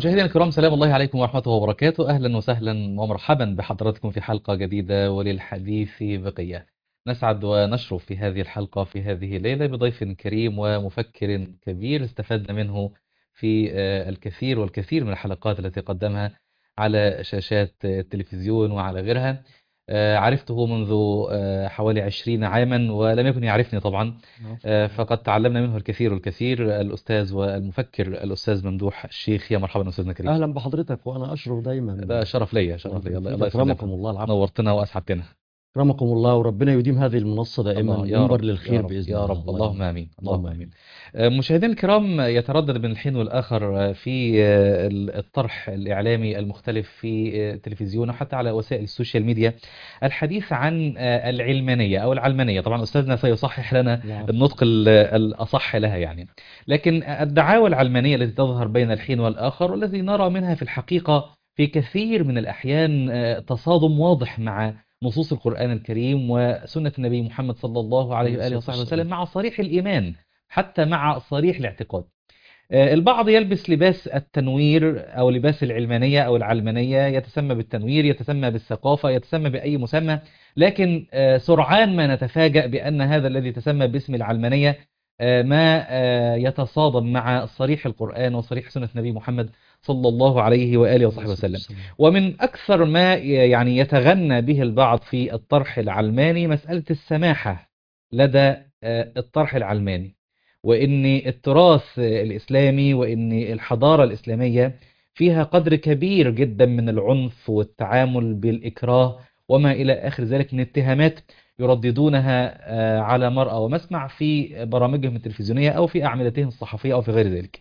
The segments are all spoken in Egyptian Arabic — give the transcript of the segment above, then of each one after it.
مشاهدينا الكرام سلام الله عليكم ورحمة وبركاته أهلا وسهلا ومرحبا بحضراتكم في حلقة جديدة وللحديث بقية نسعد ونشرف في هذه الحلقة في هذه الليلة بضيف كريم ومفكر كبير استفدنا منه في آه، الكثير والكثير من الحلقات التي قدمها على شاشات التلفزيون وعلى غيرها آه، عرفته منذ آه، حوالي عشرين عاما ولم يكن يعرفني طبعا آه، فقد تعلمنا منه الكثير والكثير الأستاذ والمفكر الأستاذ ممدوح الشيخ يا مرحبا أستاذنا كريم اهلا بحضرتك وانا اشرف دايما ده شرف ليا شرف ليا الله الله اكرمكم يسلمك الله العفو نورتنا وأسعدتنا اكرمكم الله وربنا يديم هذه المنصه دائما الله يا منبر رب للخير يا رب باذن يا الله رب اللهم آمين اللهم اللهم آمين آه، مشاهدينا الكرام يتردد بين الحين والآخر آه، في آه، الطرح الإعلامي المختلف في آه، التلفزيون وحتى على وسائل السوشيال ميديا الحديث عن آه، العلمانية أو العلمانية طبعا أستاذنا سيصحح لنا نعم. النطق ال- الأصح لها يعني لكن الدعاوى العلمانية التي تظهر بين الحين والآخر والتي نرى منها في الحقيقة في كثير من الأحيان آه، تصادم واضح مع نصوص القرآن الكريم وسنة النبي محمد صلى الله عليه وآله وصحبه وسلم مع صريح الإيمان حتى مع صريح الاعتقاد آه، البعض يلبس لباس التنوير أو لباس العلمانية أو العلمانية يتسمى بالتنوير يتسمى بالثقافة يتسمى بأي مسمى لكن آه، سرعان ما نتفاجأ بأن هذا الذي تسمى باسم العلمانية آه، ما آه، يتصادم مع صريح القرآن وصريح سنة النبي محمد صلى الله عليه وآله وصحبه وسلم ومن أكثر ما ي- يعني يتغنى به البعض في الطرح العلماني مسألة السماحة لدى آه، الطرح العلماني وإن التراث آه، الإسلامي وإن الحضارة الإسلامية فيها قدر كبير جدا من العنف والتعامل بالإكراه وما إلى آخر ذلك من اتهامات يرددونها آه، على مرأى ومسمع في برامجهم التلفزيونية أو في أعمدتهم الصحفية أو في غير ذلك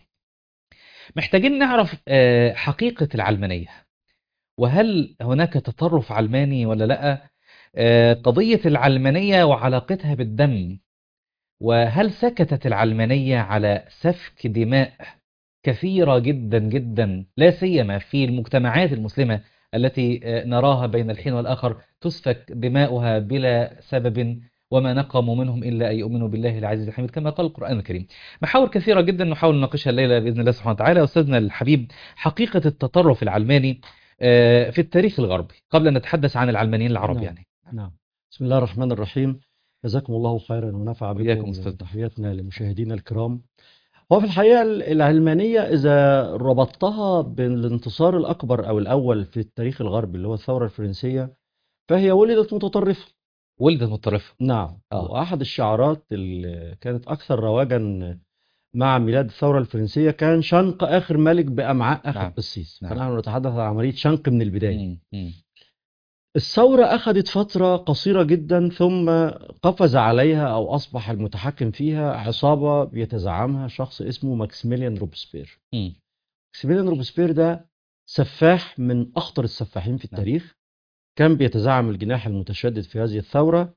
محتاجين نعرف آه، حقيقة العلمانية وهل هناك تطرف علماني ولا لا آه، قضية العلمانية وعلاقتها بالدم وهل سكتت العلمانية على سفك دماء كثيرة جدا جدا لا سيما في المجتمعات المسلمة التي آه، نراها بين الحين والآخر تسفك دماؤها بلا سبب وما نقموا منهم إلا أن يؤمنوا بالله العزيز الحميد كما قال القرآن الكريم محاور كثيرة جدا نحاول نناقشها الليلة بإذن الله سبحانه وتعالى أستاذنا الحبيب حقيقة التطرف العلماني آه، في التاريخ الغربي قبل أن نتحدث عن العلمانيين العرب نعم. يعني نعم بسم الله الرحمن الرحيم جزاكم الله خيرا ونفع وإياكم بكم أستاذ. تحياتنا لمشاهدينا الكرام هو في الحقيقة العلمانية إذا ربطتها بالانتصار الأكبر أو الأول في التاريخ الغربي اللي هو الثورة الفرنسية فهي ولدت متطرفة ولدت متطرفة نعم آه. وأحد الشعارات اللي كانت أكثر رواجا مع ميلاد الثورة الفرنسية كان شنق آخر ملك بأمعاء آخر نعم. قسيس نعم. فنحن نتحدث عن عملية شنق من البداية مم. مم. الثورة أخذت فترة قصيرة جدا ثم قفز عليها أو أصبح المتحكم فيها عصابة بيتزعمها شخص اسمه ماكسيميليان روبسبير مم. ماكسيميليان روبسبير ده سفاح من أخطر السفاحين في نعم. التاريخ كان بيتزعم الجناح المتشدد في هذه الثورة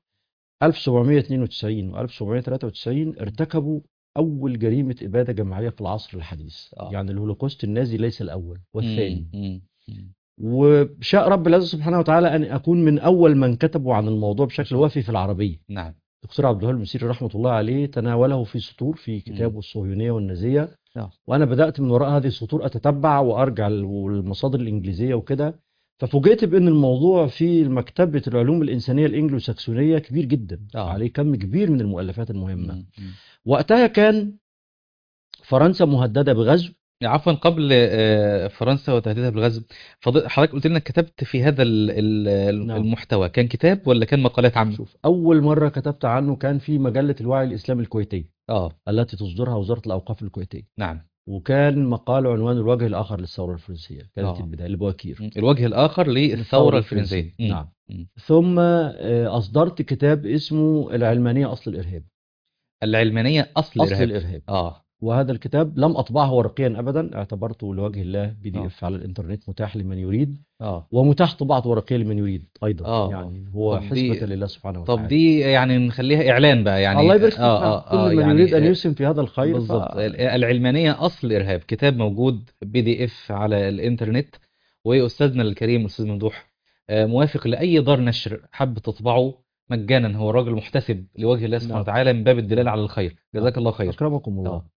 1792 و 1793 ارتكبوا أول جريمة إبادة جماعية في العصر الحديث آه. يعني الهولوكوست النازي ليس الأول والثاني مم. مم. وشاء رب العزة سبحانه وتعالى أن أكون من أول من كتبوا عن الموضوع بشكل وافي في العربية نعم دكتور عبد الوهاب المسيري رحمة الله عليه تناوله في سطور في كتابه الصهيونية والنازية آه. وأنا بدأت من وراء هذه السطور أتتبع وأرجع للمصادر الإنجليزية وكده ففوجئت بأن الموضوع في مكتبة العلوم الإنسانية الإنجلو ساكسونية كبير جدا آه. عليه كم كبير من المؤلفات المهمة مم. مم. وقتها كان فرنسا مهددة بغزو عفوا قبل آه، فرنسا وتهديدها بالغزو فضل- حضرتك قلت لنا كتبت في هذا ال- ال- نعم. المحتوى كان كتاب ولا كان مقالات عامة؟ شوف أول مرة كتبت عنه كان في مجلة الوعي الإسلامي الكويتية اه التي تصدرها وزارة الأوقاف الكويتية نعم وكان مقال عنوان الوجه الآخر للثورة الفرنسية كانت آه. البداية لبواكير مم. الوجه الآخر للثورة الثورة الفرنسية الفرنسية. مم. نعم. مم. ثم آه، أصدرت كتاب اسمه العلمانية أصل الإرهاب العلمانية أصل أصل الإرهاب الإرهاب اه وهذا الكتاب لم أطبعه ورقيا أبدا اعتبرته لوجه الله بي دي آه. اف على الإنترنت متاح لمن يريد اه ومتاح طباعته ورقيا لمن يريد أيضا آه. يعني هو طب دي- حسبة لله سبحانه وتعالى طب دي يعني نخليها إعلان بقى يعني الله يبارك فيك اه نعم. اه اه كل من يعني يريد أن آه، يسهم في هذا الخير بالضبط ف... ال- العلمانية أصل الإرهاب كتاب موجود بي دي اف على الإنترنت وأستاذنا الكريم الأستاذ ممدوح آه، موافق لأي دار نشر حب تطبعه مجانا هو راجل محتسب لوجه الله سبحانه نعم. وتعالى من باب الدلالة على الخير جزاك الله خير أكرمكم الله آه.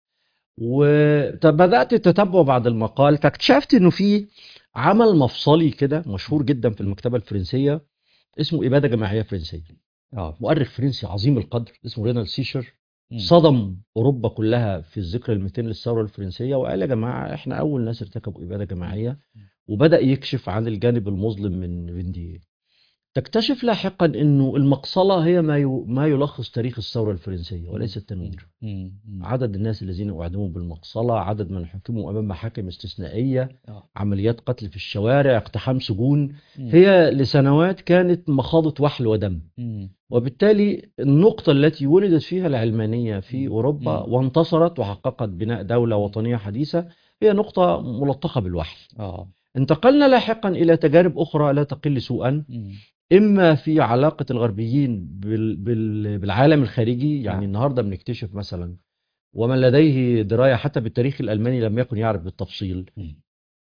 وبدات التتبع بعد المقال فاكتشفت انه في عمل مفصلي كده مشهور جدا في المكتبه الفرنسيه اسمه اباده جماعيه فرنسيه اه مؤرخ فرنسي عظيم القدر اسمه رينال سيشر مم. صدم اوروبا كلها في الذكرى ال 200 للثوره الفرنسيه وقال يا جماعه احنا اول ناس ارتكبوا اباده جماعيه وبدا يكشف عن الجانب المظلم من فيندي تكتشف لاحقا انه المقصله هي ما ي- ما يلخص تاريخ الثوره الفرنسيه وليس التنوير مم. مم. عدد الناس الذين اعدموا بالمقصله عدد من حكموا امام محاكم استثنائيه آه. عمليات قتل في الشوارع اقتحام سجون مم. هي لسنوات كانت مخاضة وحل ودم مم. وبالتالي النقطة التي ولدت فيها العلمانية في مم. أوروبا مم. وانتصرت وحققت بناء دولة وطنية حديثة هي نقطة ملطخة بالوحل اه انتقلنا لاحقا إلى تجارب أخرى لا تقل سوءا مم. إما في علاقة الغربيين بال بال بالعالم الخارجي يعني نعم. النهاردة بنكتشف مثلا ومن لديه دراية حتى بالتاريخ الألماني لم يكن يعرف بالتفصيل مم.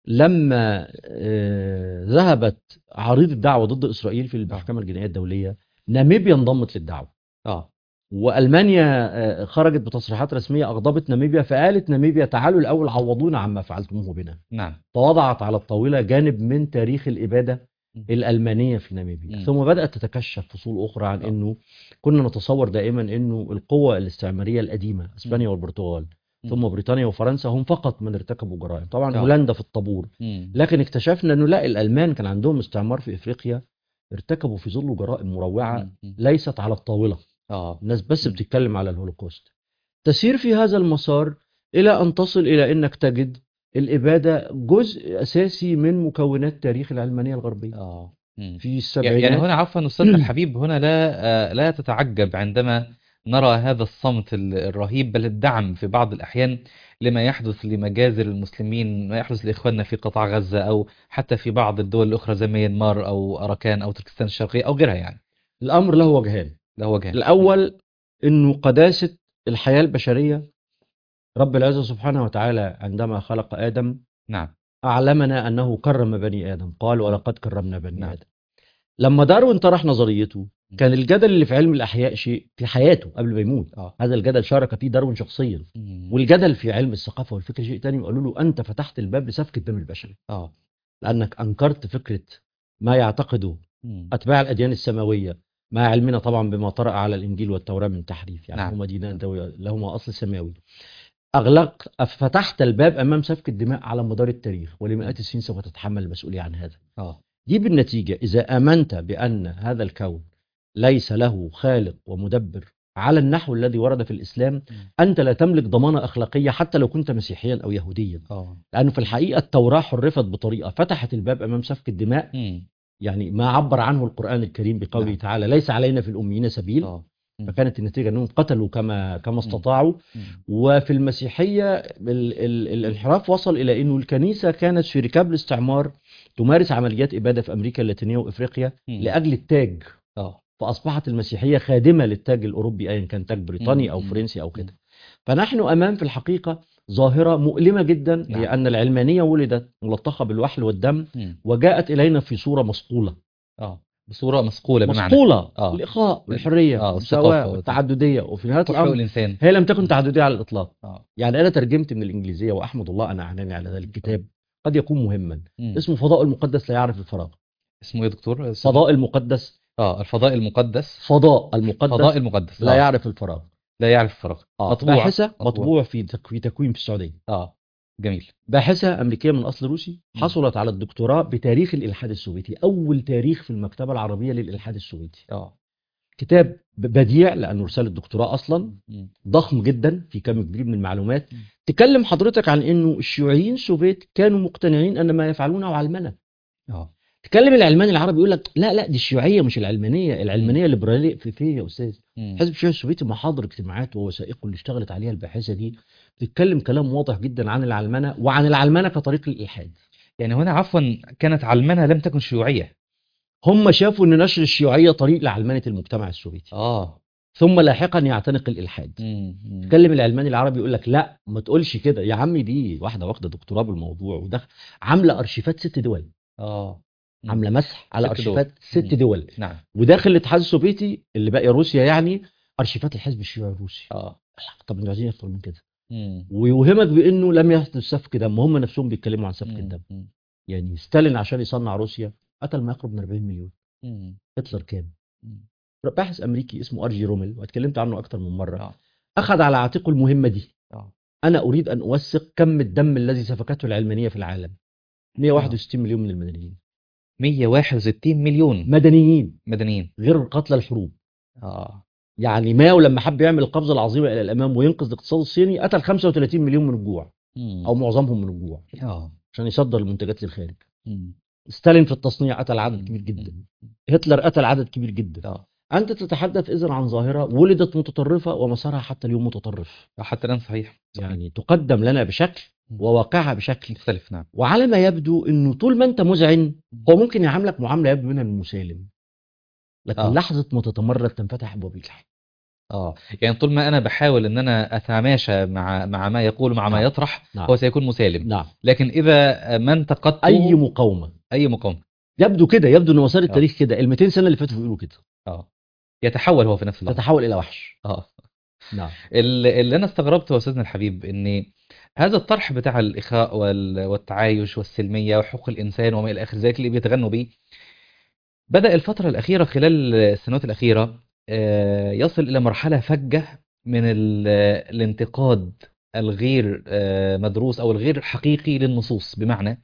لما آه، ذهبت عريض الدعوة ضد إسرائيل في المحكمة الجنائية الدولية ناميبيا انضمت للدعوة اه وألمانيا آه، خرجت بتصريحات رسمية أغضبت ناميبيا فقالت ناميبيا تعالوا الأول عوضونا عما فعلتموه بنا نعم فوضعت على الطاولة جانب من تاريخ الإبادة مم. الألمانية في ناميبيا مم. ثم بدأت تتكشف فصول أخرى عن آه. أنه كنا نتصور دائما أنه القوة الاستعمارية القديمة إسبانيا والبرتغال مم. ثم بريطانيا وفرنسا هم فقط من ارتكبوا جرائم طبعا آه. هولندا في الطابور مم. لكن اكتشفنا انه لا الالمان كان عندهم استعمار في افريقيا ارتكبوا في ظله جرائم مروعه مم. مم. ليست على الطاوله اه الناس بس مم. بتتكلم على الهولوكوست تسير في هذا المسار الى ان تصل الى انك تجد الاباده جزء اساسي من مكونات تاريخ العلمانيه الغربيه اه مم. في يعني السبعينات هنا عفوا أستاذ الحبيب هنا لا آه، لا تتعجب عندما نرى هذا الصمت ال- الرهيب بل الدعم في بعض الأحيان لما يحدث لمجازر المسلمين ما يحدث لإخواننا في قطاع غزة أو حتى في بعض الدول الأخرى زي ميانمار أو أراكان أو تركستان الشرقية أو غيرها يعني الامر له وجهان له وجهان الاول انه قداسه الحياه البشريه رب العزه سبحانه وتعالى عندما خلق ادم نعم أعلمنا أنه كرم بني آدم قال ولقد كرمنا بني نعم. آدم لما داروين طرح نظريته كان الجدل اللي في علم الأحياء شيء في حياته قبل ما يموت اه هذا الجدل شارك فيه داروين شخصيا مم. والجدل في علم الثقافة والفكر شيء تاني قالوا له أنت فتحت الباب لسفك الدم البشري اه لأنك أنكرت فكرة ما يعتقده مم. أتباع الأديان السماوية مع علمنا طبعا بما طرأ على الإنجيل والتوراة من تحريف يعني نعم. هما دينان ذوي- لهما أصل سماوي أغلق فتحت الباب أمام سفك الدماء على مدار التاريخ ولمئات السنين سوف تتحمل المسؤولية عن هذا اه دي بالنتيجة إذا آمنت بأن هذا الكون ليس له خالق ومدبر على النحو الذي ورد في الإسلام مم. أنت لا تملك ضمانة أخلاقية حتى لو كنت مسيحيا أو يهوديا اه لأنه في الحقيقة التوراة حرفت بطريقة فتحت الباب أمام سفك الدماء مم. يعني ما عبر عنه القرآن الكريم بقوله نعم. تعالى ليس علينا في الأميين سبيل اه مم. فكانت النتيجة أنهم قتلوا كما كما استطاعوا مم. وفي المسيحية ال ال الانحراف وصل إلى أنه الكنيسة كانت في ركاب الاستعمار تمارس عمليات إبادة في أمريكا اللاتينية وإفريقيا مم. لأجل التاج اه فأصبحت المسيحية خادمة للتاج الأوروبي أيا كان تاج بريطاني أو مم. فرنسي أو مم. كده فنحن أمام في الحقيقة ظاهرة مؤلمة جدا نعم. هي أن العلمانية ولدت ملطخة بالوحل والدم مم. وجاءت إلينا في صورة مصقولة اه بصورة مسقولة بمعنى مصقولة آه. الإخاء والحرية آه، والمساواة والثقافة والتعددية وفي نهاية حقوق الأمر الإنسان هي لم تكن تعددية على الإطلاق اه يعني أنا ترجمت من الإنجليزية وأحمد الله أنا أعناني على ذلك الكتاب قد يكون مهما مم. اسمه فضاء المقدس لا يعرف الفراغ اسمه ايه يا دكتور؟ فضاء المقدس اه الفضاء المقدس فضاء المقدس فضاء المقدس لا آه. يعرف الفراغ لا يعرف الفراغ آه. مطبوع باحثة مطبوع. مطبوع في تك- في تكوين في السعودية اه جميل باحثة أمريكية من أصل روسي مم. حصلت على الدكتوراه بتاريخ الإلحاد السوفيتي أول تاريخ في المكتبة العربية للإلحاد السوفيتي اه كتاب ب- بديع لأنه رسالة دكتوراه أصلا مم. ضخم جدا في كم كبير من المعلومات مم. تكلم حضرتك عن انه الشيوعيين السوفيت كانوا مقتنعين ان ما يفعلونه علمنه اه تكلم العلماني العربي يقول لك لا لا دي الشيوعيه مش العلمانيه العلمانيه الليبراليه في فيه يا استاذ مم. حزب الشيوعي السوفيتي محاضر اجتماعات ووثائقه اللي اشتغلت عليها الباحثه دي بتتكلم كلام واضح جدا عن العلمنه وعن العلمنه كطريق للالحاد يعني هنا عفوا كانت علمنة لم تكن شيوعية هم شافوا ان نشر الشيوعيه طريق لعلمنه المجتمع السوفيتي اه ثم لاحقا يعتنق الالحاد مم. مم. تكلم العلماني العربي يقول لك لا ما تقولش كده يا عمي دي واحده واخده دكتوراه بالموضوع ودخل عامله ارشيفات ست دول اه مم. عامله مسح على ست ارشيفات دول. ست مم. دول نعم وداخل الاتحاد السوفيتي اللي باقي روسيا يعني ارشيفات الحزب الشيوعي الروسي اه طب انتوا عايزين اكتر من كده مم. ويوهمك بانه لم يحدث سفك دم هم نفسهم بيتكلموا عن سفك مم. الدم مم. يعني ستالين عشان يصنع روسيا قتل ما يقرب من 40 مليون مم. هتلر كام مم. باحث امريكي اسمه ارجي رومل واتكلمت عنه اكتر من مره آه. اخذ على عاتقه المهمه دي آه. انا اريد ان اوثق كم الدم الذي سفكته العلمانيه في العالم 161 مليون من المدنيين 161 مليون مدنيين مدنيين غير قتلى الحروب اه يعني ماو لما حب يعمل القفزه العظيمه الى الامام وينقذ الاقتصاد الصيني قتل 35 مليون من الجوع مم. او معظمهم من الجوع اه عشان يصدر المنتجات للخارج مم. ستالين في التصنيع قتل عدد كبير جدا مم. هتلر قتل عدد كبير جدا اه انت تتحدث اذا عن ظاهره ولدت متطرفه ومسارها حتى اليوم متطرف حتى الان صحيح صحيح. يعني تقدم لنا بشكل وواقعها بشكل مختلف نعم وعلى ما يبدو انه طول ما انت مذعن هو ممكن يعاملك معامله يبدو منها المسالم لكن آه. لحظه ما تتمرد تنفتح ابواب الجحيم اه يعني طول ما انا بحاول ان انا اتماشى مع مع ما يقول مع ما نعم. يطرح نعم. هو سيكون مسالم نعم لكن اذا ما انتقدته اي مقاومه اي مقاومه يبدو كده يبدو ان مسار آه. التاريخ كده ال 200 سنه اللي فاتوا بيقولوا كده اه يتحول هو في نفس اللحظه تتحول الى وحش اه نعم ال- اللي انا استغربته يا استاذنا الحبيب ان هذا الطرح بتاع الاخاء وال- والتعايش والسلميه وحقوق الانسان وما الى اخر ذلك اللي بيتغنوا بيه بدا الفتره الاخيره خلال السنوات الاخيره آه، يصل الى مرحله فجه من ال- الانتقاد الغير آه، مدروس او الغير حقيقي للنصوص بمعنى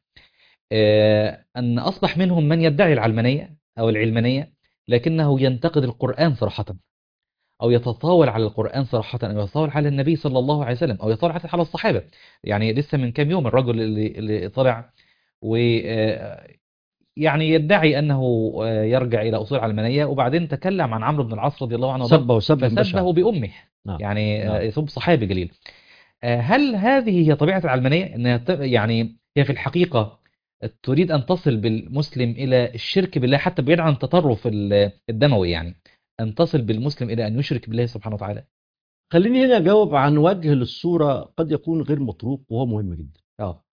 آه، ان اصبح منهم من يدعي العلمانيه او العلمانيه لكنه ينتقد القران صراحه او يتطاول على القران صراحه او يتطاول على النبي صلى الله عليه وسلم او يتطاول حتى على الصحابه يعني لسه من كام يوم الرجل اللي اللي طلع و آه، يعني يدعي انه آه، يرجع الى اصول علمانيه وبعدين تكلم عن عمرو بن العاص رضي الله عنه وارضاه سبه وسبه بشع فسبه بامه نعم. يعني آه، نعم. يسب صحابي جليل آه، هل هذه هي طبيعه العلمانيه انها ت- يعني هي في الحقيقه تريد ان تصل بالمسلم الى الشرك بالله حتى بعيد عن التطرف ال- الدموي يعني ان تصل بالمسلم الى ان يشرك بالله سبحانه وتعالى خليني هنا اجاوب عن وجه للصوره قد يكون غير مطروق وهو مهم جدا اه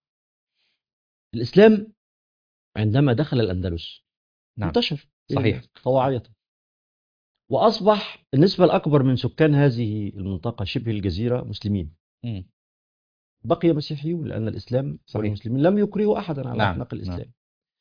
الاسلام عندما دخل الاندلس نعم. انتشر صحيح. طواعية واصبح النسبه الاكبر من سكان هذه المنطقه شبه الجزيره مسلمين مم. بقي مسيحيون لان الاسلام صحيح. والمسلمين لم يكرهوا احدا على نعم، اعتناق الاسلام نعم.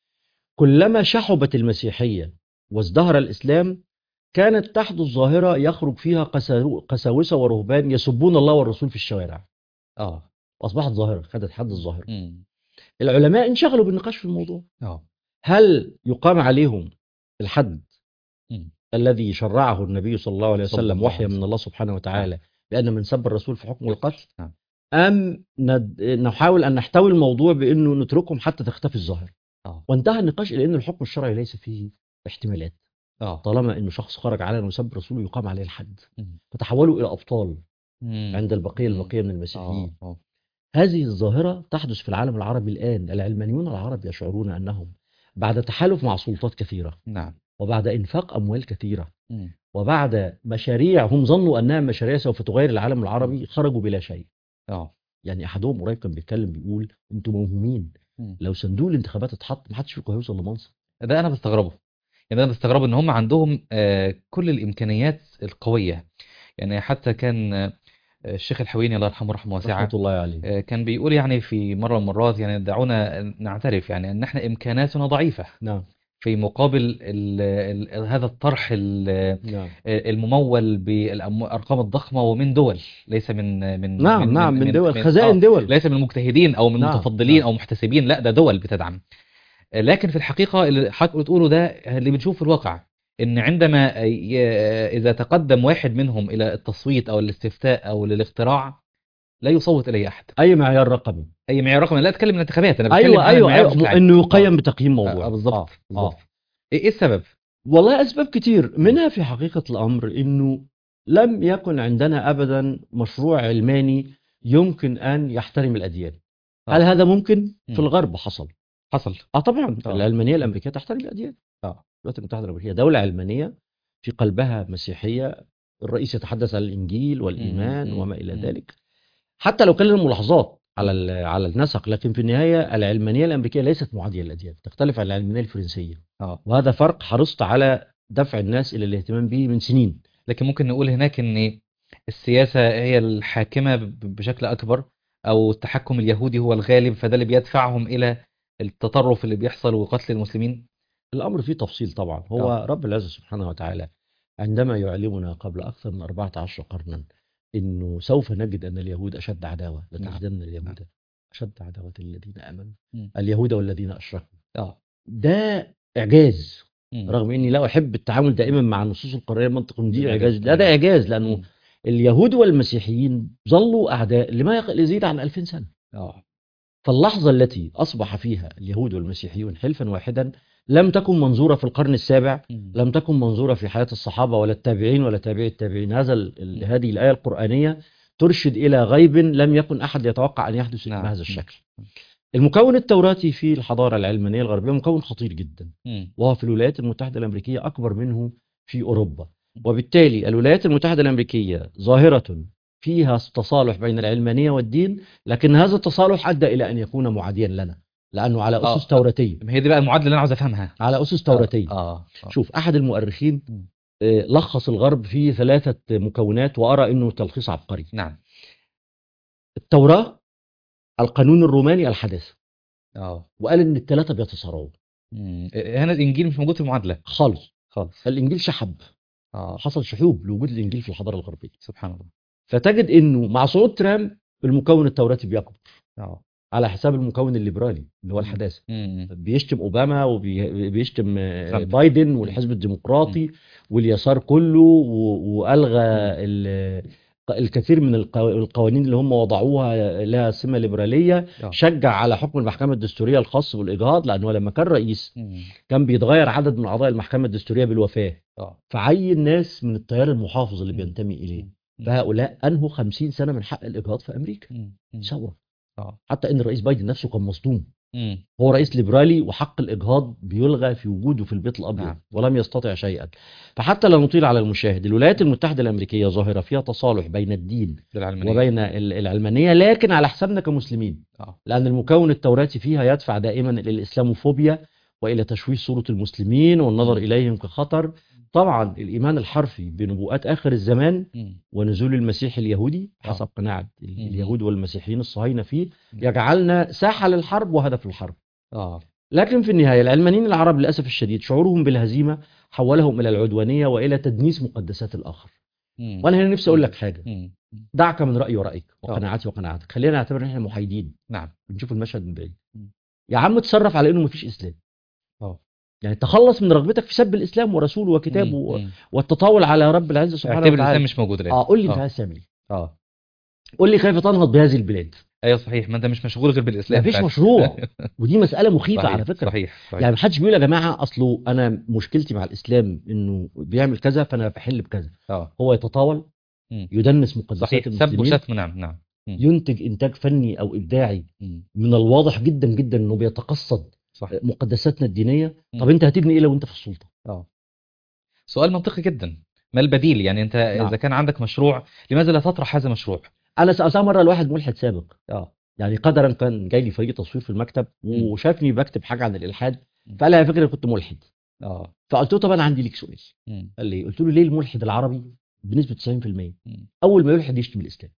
كلما شحبت المسيحيه وازدهر الاسلام كانت تحدث ظاهره يخرج فيها قساو- قساوسه ورهبان يسبون الله والرسول في الشوارع اه واصبحت ظاهره خدت حد الظاهره مم. العلماء انشغلوا بالنقاش في الموضوع اه هل يقام عليهم الحد مم. الذي شرعه النبي صلى الله عليه صلى وسلم الله وحيا عليه من الله سبحانه وتعالى بأن من سب الرسول في حكم القتل نعم. أم ند... نحاول أن نحتوي الموضوع بأنه نتركهم حتى تختفي الظاهرة اه وانتهى النقاش إلى أن الحكم الشرعي ليس فيه احتمالات اه طالما أنه شخص خرج علنا وسب رسوله يقام عليه الحد مم. فتحولوا إلى أبطال مم. عند البقية مم. البقية من المسيحيين اه اه هذه الظاهرة تحدث في العالم العربي الآن العلمانيون العرب يشعرون أنهم بعد تحالف مع سلطات كثيرة نعم وبعد إنفاق أموال كثيرة مم. وبعد مشاريع هم ظنوا انها مشاريع سوف تغير العالم العربي خرجوا بلا شيء اه يعني احدهم قريب كان بيتكلم بيقول انتم موهومين مم. لو صندوق الانتخابات اتحط ما حدش فيكم هيوصل لمنصب ده انا بستغربه يعني انا بستغربه ان هم عندهم آه، كل الامكانيات القويه يعني حتى كان آه، الشيخ الحويني الله يرحمه رحمه واسعه رحمه الله عليه آه، كان بيقول يعني في مره من المرات يعني دعونا نعترف يعني ان احنا امكاناتنا ضعيفه نعم في مقابل ال ال هذا الطرح ال- نعم الممول بالارقام الضخمه ومن دول ليس من من نعم من نعم من دول آه، خزائن دول ليس من مجتهدين او من نعم، متفضلين نعم. او محتسبين لا ده دول بتدعم لكن في الحقيقه اللي حضرتك بتقوله ده اللي بنشوفه في الواقع ان عندما ي- اذا تقدم واحد منهم الى التصويت او الاستفتاء او للاقتراع لا يصوت اليه احد اي معيار رقمي اي معيار رقمي لا اتكلم من الانتخابات انا بتكلم ايوه عن ايوه المعيار ايوه بشكل عام. انه يقيم آه. بتقييم آه، موضوع آه، بالظبط آه، بالظبط آه. ايه إيه السبب والله اسباب كتير منها في حقيقه الامر انه لم يكن عندنا ابدا مشروع علماني يمكن ان يحترم الاديان آه. هل هذا ممكن مم. في الغرب حصل حصل اه طبعا آه. العلمانيه الامريكيه تحترم الاديان اه الولايات المتحده الامريكيه دوله علمانيه في قلبها مسيحيه الرئيس يتحدث عن الانجيل والايمان مم. وما الى مم. ذلك حتى لو كان لنا ملاحظات على ال- على النسق لكن في النهايه العلمانيه الامريكيه ليست معاديه للاديان تختلف عن العلمانيه الفرنسيه اه وهذا فرق حرصت على دفع الناس الى الاهتمام به من سنين لكن ممكن نقول هناك ان السياسة هي الحاكمة ب- بشكل أكبر أو التحكم اليهودي هو الغالب فده اللي بيدفعهم إلى التطرف اللي بيحصل وقتل المسلمين الأمر فيه تفصيل طبعا هو آه. رب العزة سبحانه وتعالى عندما يعلمنا قبل أكثر من 14 قرنا إنه سوف نجد أن اليهود أشد عداوة نعم. لتجدن اليهود أشد عداوة الذين آمنوا مم. اليهود والذين أشركوا آه ده إعجاز مم. رغم إني لا أحب التعامل دائما مع النصوص القرآنية منطق إن دي بالإعجاز. إعجاز لا ده إعجاز لأنه مم. اليهود والمسيحيين ظلوا أعداء لما يق- يزيد عن 2000 سنة آه فاللحظة التي أصبح فيها اليهود والمسيحيون حلفا واحدا لم تكن منظورة في القرن السابع مم. لم تكن منظورة في حياة الصحابة ولا التابعين ولا تابعي التابعين هذا ال- ال- هذه الآية القرآنية ترشد إلى غيب لم يكن أحد يتوقع أن يحدث نعم. بهذا الشكل المكون التوراتي في الحضارة العلمانية الغربية مكون خطير جدا مم. وهو في الولايات المتحدة الأمريكية أكبر منه في أوروبا وبالتالي الولايات المتحدة الأمريكية ظاهرة فيها تصالح بين العلمانية والدين لكن هذا التصالح أدى إلى أن يكون معاديا لنا لأنه على آه. أسس توراتية ما هي دي بقى المعادلة اللي أنا عاوز أفهمها على أسس توراتية آه آه. شوف أحد المؤرخين مم. آه، لخص الغرب في ثلاثة مكونات وأرى أنه تلخيص عبقري نعم التوراة القانون الروماني الحداثة آه وقال أن الثلاثة بيتصارعوا مم. هنا الإنجيل مش موجود في المعادلة خالص خالص الإنجيل شحب آه حصل شحوب لوجود الإنجيل في الحضارة الغربية سبحان الله فتجد أنه مع صعود ترامب المكون التوراتي بيكبر آه على حساب المكون الليبرالي اللي هو مم. الحداثة مم. بيشتم اوباما وبيشتم ترامب. بايدن والحزب الديمقراطي واليسار كله و- والغى ال- الكثير من القو- القوانين اللي هم وضعوها لها سمه ليبراليه آه. شجع على حكم المحكمه الدستوريه الخاص بالاجهاض لانه لما كان رئيس مم. كان بيتغير عدد من اعضاء المحكمه الدستوريه بالوفاه آه فعين ناس من التيار المحافظ اللي مم. بينتمي اليه مم. فهؤلاء انهوا 50 سنه من حق الاجهاض في امريكا مم. مم. ثوره آه حتى ان الرئيس بايدن نفسه كان مصدوم مم. هو رئيس ليبرالي وحق الإجهاض بيلغى في وجوده في البيت الأبيض نعم. ولم يستطع شيئا فحتى لا نطيل على المشاهد الولايات المتحدة الأمريكية ظاهرة فيها تصالح بين الدين بالعلمانية وبين ال- العلمانية لكن على حسابنا كمسلمين آه لأن المكون التوراتي فيها يدفع دائما إلى الإسلاموفوبيا وإلى تشويه صورة المسلمين والنظر مم. إليهم كخطر طبعا الإيمان الحرفي بنبوءات آخر الزمان مم. ونزول المسيح اليهودي آه. حسب قناعة ال- مم. اليهود والمسيحيين الصهاينة فيه مم. يجعلنا ساحة للحرب وهدف الحرب آه لكن في النهاية العلمانيين العرب للأسف الشديد شعورهم بالهزيمة حولهم إلى العدوانية وإلى تدنيس مقدسات الآخر مم. وأنا هنا نفسي أقول لك حاجة مم. دعك من رأيي ورأيك آه. وقناعاتي وقناعاتك خلينا نعتبر إن إحنا محايدين نعم بنشوف المشهد من بعيد مم. يا عم تصرف على إنه مفيش إسلام آه يعني تخلص من رغبتك في سب الإسلام ورسوله وكتابه مم. و- مم. والتطاول على رب العزة سبحانه اعتبر الإسلام وتعالى مش موجود الآن آه قول لي أنت آه. عايز تعمل إيه آه قول لي كيف تنهض بهذه البلاد ايوه صحيح ما انت مش مشغول غير بالاسلام مفيش فعلا. مشروع ودي مسألة مخيفة صحيح على فكرة صحيح صحيح يعني محدش بيقول يا جماعه اصله انا مشكلتي مع الاسلام انه بيعمل كذا فانا بحل بكذا اه هو يتطاول مم. يدنس مقدسات صحيح سب المسلمين وشتم نعم نعم ينتج انتاج فني او ابداعي مم. من الواضح جدا جدا انه بيتقصد صح مقدساتنا الدينيه مم. طب انت هتبني ايه لو انت في السلطه اه سؤال منطقي جدا ما البديل يعني انت نعم. اذا كان عندك مشروع لماذا لا تطرح هذا المشروع انا سالتها مره لواحد ملحد سابق اه يعني قدرا كان جاي لي فريق تصوير في المكتب مم. وشافني بكتب حاجه عن الالحاد مم. فقال لي على فكره كنت ملحد اه فقلت له طب انا عندي ليك سؤال مم. قال لي قلت له ليه الملحد العربي بنسبه 90% مم. اول ما يلحد يشتم الاسلام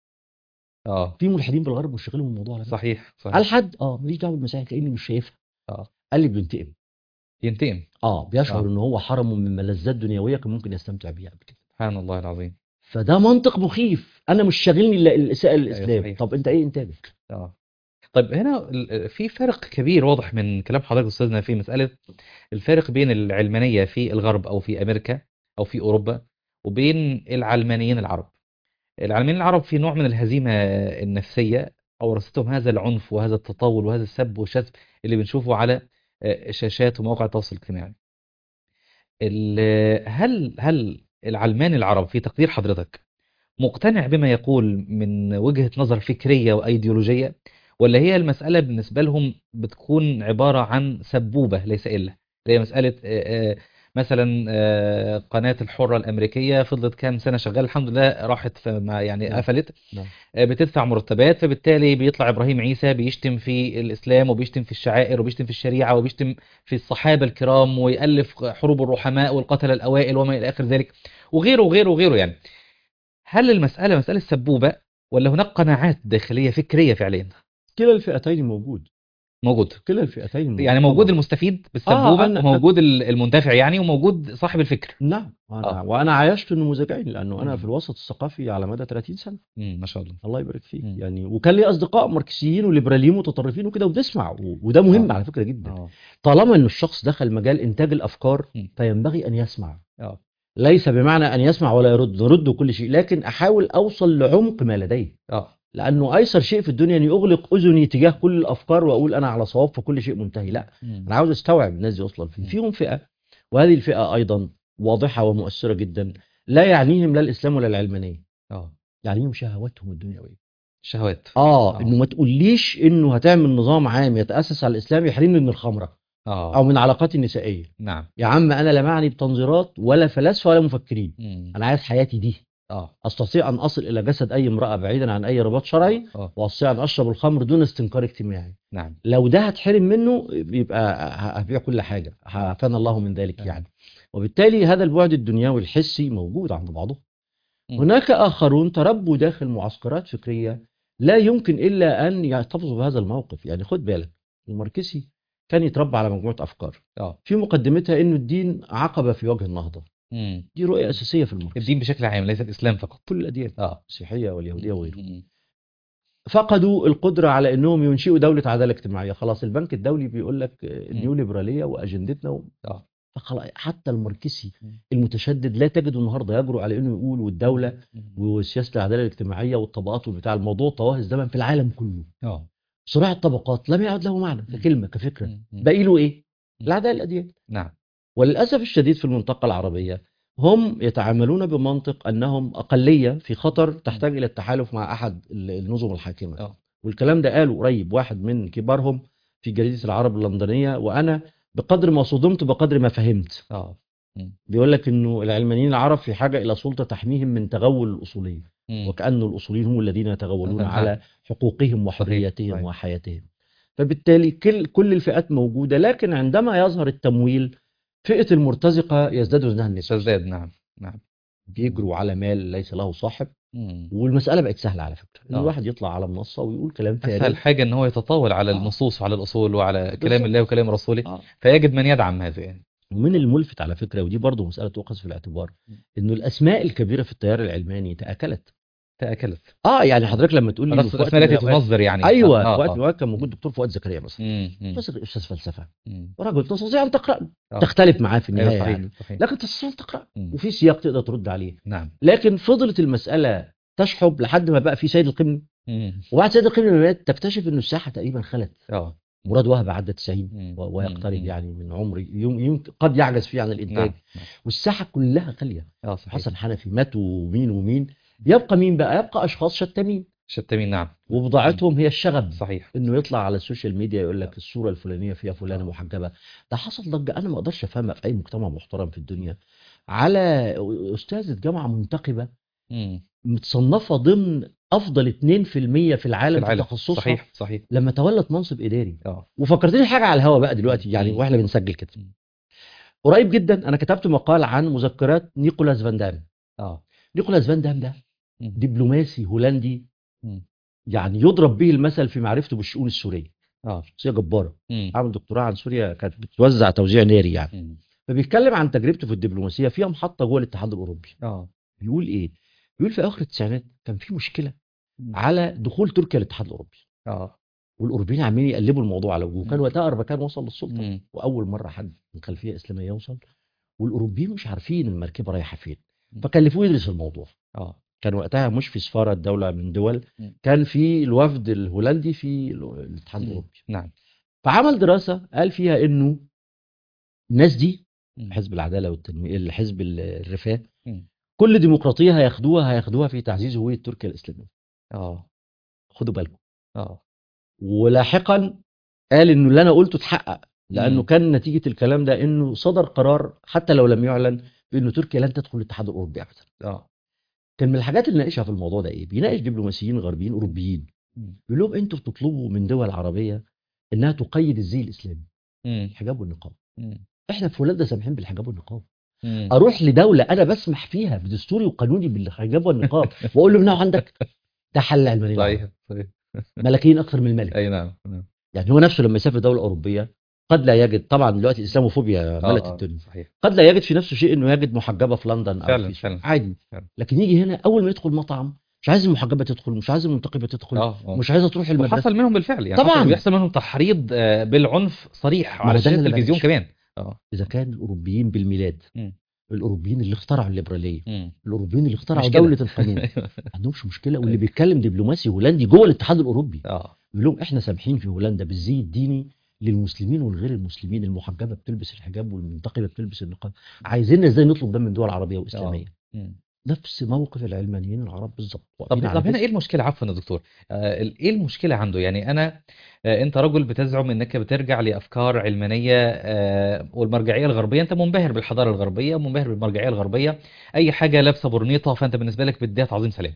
اه في ملحدين في الغرب مش شغالهم الموضوع على فكرة. صحيح صحيح الحد اه ماليش دعوه بالمسيح كاني مش شايفها اه قال لي بينتقم ينتقم اه بيشعر آه. ان هو حرمه من ملذات دنيويه كان ممكن يستمتع بيها قبل كده سبحان الله العظيم فده منطق مخيف انا مش شاغلني الا الاساءه للاسلام صحيح. طب انت ايه انتاجك اه طيب هنا ال- في فرق كبير واضح من كلام حضرتك استاذنا في مسألة الفارق بين العلمانية في الغرب او في امريكا او في اوروبا وبين العلمانيين العرب العلمانيين العرب في نوع من الهزيمة النفسية أورثتهم هذا العنف وهذا التطاول وهذا السب والشتم اللي بنشوفه على آه، شاشات ومواقع التواصل الاجتماعي ال- هل هل العلماني العرب في تقدير حضرتك مقتنع بما يقول من وجهة نظر فكرية وأيديولوجية ولا هي المسألة بالنسبة لهم بتكون عبارة عن سبوبة ليس إلا اللي هي مسألة آه، آه، مثلا آه، قناة الحرة الأمريكية فضلت كام سنة شغالة الحمد لله راحت فما يعني نعم. قفلت نعم. آه، بتدفع مرتبات فبالتالي بيطلع إبراهيم عيسى بيشتم في الإسلام وبيشتم في الشعائر وبيشتم في الشريعة وبيشتم في الصحابة الكرام ويألف حروب الرحماء والقتلة الأوائل وما إلى آخر ذلك وغيره وغيره وغيره يعني هل المسألة مسألة سبوبة ولا هناك قناعات داخلية فكرية فعليا كلا الفئتين موجود موجود كلا الفئتين موجود يعني موجود طبعاً. المستفيد بالسبوبة أنا- وموجود ال- المنتفع يعني وموجود صاحب الفكر نعم وأنا, آه. وأنا عايشت النموذجين لأنه أنا مم. في الوسط الثقافي على مدى 30 سنة مم، ما شاء الله الله يبارك فيك مم. يعني وكان لي أصدقاء ماركسيين وليبراليين متطرفين وكده وبنسمع و- وده مهم آه. على فكرة جدا اه طالما إن الشخص دخل مجال إنتاج الأفكار مم. فينبغي أن يسمع اه ليس بمعنى أن يسمع ولا يرد نرد كل شيء لكن أحاول أوصل لعمق ما لديه اه لأنه أيسر شيء في الدنيا أن يغلق أذني تجاه كل الأفكار وأقول أنا على صواب فكل شيء منتهي لا مم. أنا عاوز أستوعب الناس دي أصلا فين مم. فيهم فئة وهذه الفئة أيضا واضحة ومؤثرة جدا لا يعنيهم لا الإسلام ولا العلمانية اه يعنيهم شهواتهم الدنيوية شهوات آه آه. إنه ما تقوليش إنه هتعمل نظام عام يتأسس على الإسلام يحرمني من الخمرة اه أو من علاقاتي النسائية نعم يا عم أنا لا معني بتنظيرات ولا فلاسفة ولا مفكرين مم. أنا عايز حياتي دي اه استطيع ان اصل الى جسد اي امراه بعيدا عن اي رباط شرعي اه واستطيع ان اشرب الخمر دون استنكار اجتماعي نعم لو ده هتحرم منه يبقى ه- هبيع كل حاجه عافانا الله من ذلك آه. يعني وبالتالي هذا البعد الدنيوي الحسي موجود عند بعضهم مم. هناك اخرون تربوا داخل معسكرات فكريه لا يمكن الا ان يحتفظوا بهذا الموقف يعني خد بالك الماركسي كان يتربى على مجموعه افكار اه في مقدمتها انه الدين عقبه في وجه النهضه مم. دي رؤيه اساسيه في الماركسي الدين بشكل عام ليس الاسلام فقط كل الاديان اه المسيحيه واليهوديه وغيره مم. فقدوا القدرة على انهم ينشئوا دولة عدالة اجتماعية خلاص البنك الدولي بيقول لك النيو ليبرالية واجندتنا و... اه فخلاص حتى الماركسي مم. المتشدد لا تجده النهارده يجرؤ على انه يقول والدولة مم. وسياسة العدالة الاجتماعية والطبقات والبتاع الموضوع طواه الزمن في العالم كله اه صراع الطبقات لم يعد له معنى ككلمة كفكرة مم. مم. باقي له ايه؟ مم. العدالة الأديان نعم وللأسف الشديد في المنطقة العربية هم يتعاملون بمنطق أنهم أقلية في خطر تحتاج إلى التحالف مع أحد النظم الحاكمة اه والكلام ده قاله قريب واحد من كبارهم في جريدة العرب اللندنية وأنا بقدر ما صدمت بقدر ما فهمت اه مم. بيقول لك إنه العلمانيين العرب في حاجة إلى سلطة تحميهم من تغول الأصولية مم. وكأن الأصوليين هم الذين يتغولون نعم. على حقوقهم صحيح. وحرياتهم صحيح. وحياتهم فبالتالي كل كل الفئات موجودة لكن عندما يظهر التمويل فئة المرتزقة يزداد وزنها النسبي شذاذ نعم نعم بيجروا على مال ليس له صاحب مم. والمسألة بقت سهلة على فكرة إن آه. الواحد يطلع على منصة ويقول كلام اسهل فارغ حاجه ان هو يتطاول على آه. النصوص وعلى الاصول وعلى كلام بالظبط. الله وكلام رسوله آه. فيجد من يدعم هذا يعني ومن الملفت على فكرة ودي برضه مسألة تؤخذ في الاعتبار م. إنه الأسماء الكبيرة في التيار العلماني تأكلت تاكلت اه يعني حضرتك لما تقول لي إنه خلاص في وقت الاسماء من التي الأوقات- تنظر يعني ايوه آه، في وقت آه. من الأوقات كان موجود دكتور فؤاد زكريا مثلا مم. مم. بس استاذ فلسفه مم. ورجل تستطيع ان تقرا آه. تختلف معاه في النهايه ايوه صحيح يعني صحيح لكن تستطيع ان تقرا مم. وفي سياق تقدر ترد عليه نعم لكن فضلت المساله تشحب لحد ما بقى في سيد القمني مم. وبعد سيد القمني ما مات تكتشف انه الساحه تقريبا خلت اه مراد وهب عدى 90 مم. و- ويقترب مم. يعني من عمر يم- يمكن قد يعجز فيه عن الانتاج نعم نعم. والساحه كلها خاليه اه صحيح حسن حنفي مات ومين ومين يبقى مين بقى يبقى اشخاص شتامين شتمين نعم وبضاعتهم هي الشغب صحيح انه يطلع على السوشيال ميديا يقول لك الصوره الفلانيه فيها فلانه آه. محجبه ده حصل ضجه انا ما اقدرش افهمها في اي مجتمع محترم في الدنيا على استاذه جامعه منتقبه مم. متصنفه ضمن افضل 2% في في العالم في, العالم تخصصها صحيح صحيح لما تولت منصب اداري اه وفكرتني حاجه على الهوا بقى دلوقتي يعني مم. واحنا بنسجل كده مم. قريب جدا انا كتبت مقال عن مذكرات نيكولاس فان دام اه نيكولاس فان دام ده مم. دبلوماسي هولندي مم. يعني يضرب به المثل في معرفته بالشؤون السوريه اه شخصيه جباره مم. عامل دكتوراه عن سوريا كانت بتوزع توزيع ناري يعني مم. فبيتكلم عن تجربته في الدبلوماسيه فيها محطه جوه الاتحاد الاوروبي اه بيقول ايه بيقول في اخر التسعينات كان في مشكله مم. على دخول تركيا الاتحاد الاوروبي اه والاوروبيين عمالين يقلبوا الموضوع على وجوه كان مم. وقتها اربكان وصل للسلطه مم. واول مره حد من خلفيه اسلاميه يوصل والاوروبيين مش عارفين المركبه رايحه فين مم. فكلفوه يدرس الموضوع اه كان وقتها مش في سفاره دوله من دول مم. كان في الوفد الهولندي في ال- الاتحاد مم. الاوروبي نعم فعمل دراسه قال فيها انه الناس دي مم. حزب العداله والتنميه الحزب ال- الرفاه مم. كل ديمقراطيه هياخدوها هياخدوها في تعزيز هويه تركيا الاسلاميه اه خدوا بالكم اه ولاحقا قال انه اللي انا قلته اتحقق لانه مم. كان نتيجه الكلام ده انه صدر قرار حتى لو لم يعلن بانه تركيا لن تدخل الاتحاد الاوروبي ابدا اه كان من الحاجات اللي ناقشها في الموضوع ده ايه بيناقش دبلوماسيين غربيين اوروبيين مم. بيقول لهم انتوا بتطلبوا من دول عربيه انها تقيد الزي الاسلامي مم. الحجاب والنقاب مم. احنا في هولندا سامحين بالحجاب والنقاب مم. اروح لدوله انا بسمح فيها بدستوري وقانوني بالحجاب والنقاب واقول له امنعه عندك ده حل علماني صحيح صحيح ملكيين اكثر من الملك اي نعم نعم يعني هو نفسه لما يسافر دوله اوروبيه قد لا يجد طبعا دلوقتي الاسلاموفوبيا آه، ملت آه، الدنيا صحيح قد لا يجد في نفسه شيء انه يجد محجبه في لندن او فعلاً، في فعلاً. عادي فعلاً. لكن يجي هنا اول ما يدخل مطعم مش عايز المحجبه تدخل مش عايز المنتقبه تدخل اه آه. مش عايزه تروح المدرسه وحصل منهم بالفعل يعني طبعاً. حصل بيحصل منهم تحريض آه، بالعنف صريح ما هو على ده شاشة اللي التلفزيون بلاش. كمان اه اذا كان الاوروبيين بالميلاد مم. الاوروبيين اللي اخترعوا الليبراليه مم. الاوروبيين اللي اخترعوا مشكلة. دوله القانون ما عندهمش مشكله واللي بيتكلم دبلوماسي هولندي جوه الاتحاد الاوروبي اه بيقول لهم احنا سامحين في هولندا بالزي الديني للمسلمين والغير المسلمين المحجبه بتلبس الحجاب والمنتقبه بتلبس النقاب عايزين ازاي نطلب ده من دول عربيه واسلاميه مم. نفس موقف العلمانيين العرب بالظبط طب واقفين على طب هنا كده. ايه المشكله عفوا يا دكتور آه ال- ايه المشكله عنده يعني انا آه انت رجل بتزعم انك بترجع لافكار علمانيه آه والمرجعيه الغربيه انت منبهر بالحضاره الغربيه منبهر بالمرجعيه الغربيه اي حاجه لابسه برنيطه فانت بالنسبه لك بتديها تعظيم سلام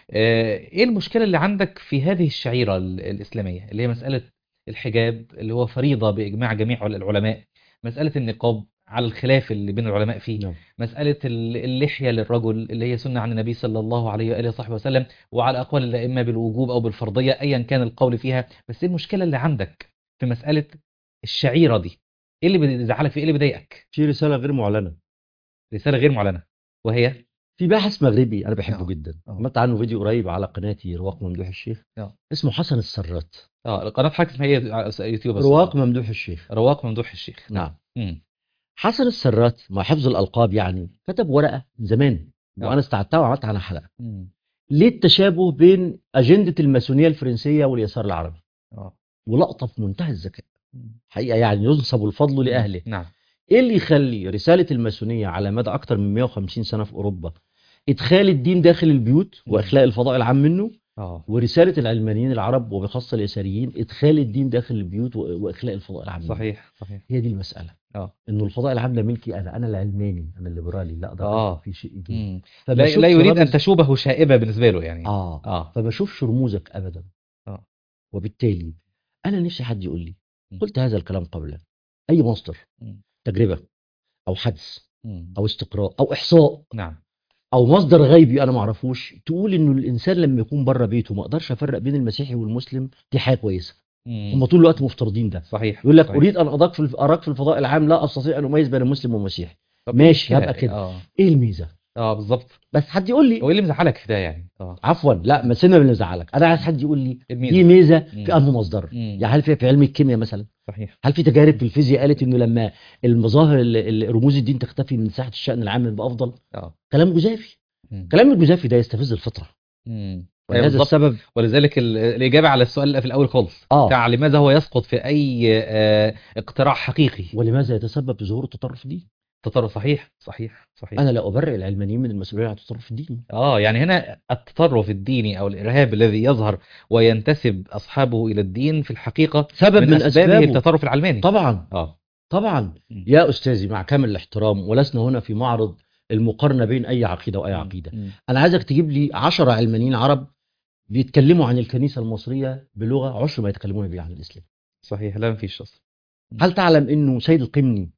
آه ايه المشكله اللي عندك في هذه الشعيره ال- الاسلاميه اللي هي مساله الحجاب اللي هو فريضه باجماع جميع العلماء مساله النقاب على الخلاف اللي بين العلماء فيه نعم. مسألة ال- اللحية للرجل اللي هي سنة عن النبي صلى الله عليه وآله وصحبه وسلم وعلى أقوال الأئمة بالوجوب أو بالفرضية أيا كان القول فيها بس إيه المشكلة اللي عندك في مسألة الشعيرة دي إيه اللي بيزعلك فيه إيه اللي بيضايقك في رساله غير معلنه رسالة غير معلنة وهي في باحث مغربي انا بحبه آه. جدا آه. عملت عنه فيديو قريب على قناتي رواق ممدوح الشيخ آه. اسمه حسن السرات اه القناة حضرتك اسمها هي على يوتيوب بس. رواق ممدوح الشيخ رواق ممدوح الشيخ نعم مم. حسن السرات مع حفظ الالقاب يعني كتب ورقه من زمان آه. وانا استعدتها وعملت عنها حلقه مم. ليه التشابه بين اجنده الماسونيه الفرنسيه واليسار العربي اه ولقطه في منتهى الذكاء مم. حقيقه يعني ينسب الفضل لاهله نعم ايه اللي يخلي رساله الماسونيه على مدى اكتر من 150 سنه في اوروبا ادخال الدين داخل البيوت مم. واخلاء الفضاء العام منه اه ورساله العلمانيين العرب وبخاصه اليساريين ادخال الدين داخل البيوت و- واخلاء الفضاء العام منه. صحيح صحيح هي دي المساله اه انه الفضاء العام ده ملكي انا انا العلماني انا الليبرالي لا ده آه. في شيء جديد مم. فما لا, أشوفش لا يريد أن رمز- تشوبه شائبة بالنسبة له يعني اه اه فما اشوفش رموزك ابدا آه. وبالتالي انا نفسي حد يقول لي م. قلت هذا الكلام قبلا اي مصدر مم. تجربه او حدس مم. او استقراء او احصاء نعم او مصدر غيبي انا ما اعرفوش تقول انه الانسان لما يكون بره بيته ما اقدرش افرق بين المسيحي والمسلم دي حاجه كويسه مم. هم طول الوقت مفترضين ده صحيح يقول لك صحيح. اريد ان اراك في الف- اراك في الفضاء العام لا استطيع ان اميز بين مسلم ومسيحي طب ماشي، إيه هبقى كده. اه ايه الميزه اه بالظبط بس حد يقول لي هو إيه اللي مزعلك في ده يعني اه عفوا لا ما سيبنا من اللي زعلك انا عايز حد يقول لي الميزة. دي ميزه مم. في انه مصدر مم. يعني هل في في علم الكيمياء مثلا صحيح هل في تجارب في الفيزياء قالت انه لما المظاهر ال- ال- رموز الدين تختفي من ساحه الشان العام يبقى افضل اه كلام جزافي مم. كلام الجزافي ده يستفز الفطره مم. أيوة ولهذا بالظبط. السبب ولذلك ال- الإجابة على السؤال اللي في الأول خالص اه بتاع لماذا هو يسقط في أي آه، اقتراع حقيقي ولماذا يتسبب في ظهور التطرف الديني تطرف صحيح صحيح صحيح انا لا ابرئ العلمانيين من المسؤوليه عن التطرف الديني اه يعني هنا التطرف الديني او الارهاب الذي يظهر وينتسب اصحابه الى الدين في الحقيقه سبب من, من اسبابه اسبابه التطرف العلماني طبعا اه طبعا مم. يا استاذي مع كامل الاحترام ولسنا هنا في معرض المقارنه بين اي عقيده واي مم. عقيده مم. انا عايزك تجيب لي 10 علمانيين عرب بيتكلموا عن الكنيسه المصريه بلغه عشر ما يتكلمون بها عن الاسلام صحيح لا مفيش اصلا هل تعلم انه سيد القمني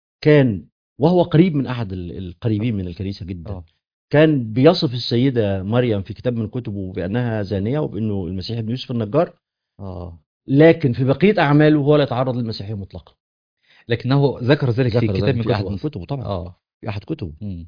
كان وهو قريب من احد ال- القريبين من الكنيسه جدا اه كان بيصف السيده مريم في كتاب من كتبه بانها زانيه وبانه المسيح ابن يوسف النجار اه لكن في بقيه اعماله هو لا يتعرض للمسيحيه مطلقا لكنه ذكر ذلك في ذكر كتاب ذلك من في احد كتبه من أصلاً. كتبه طبعا اه في احد كتبه مم.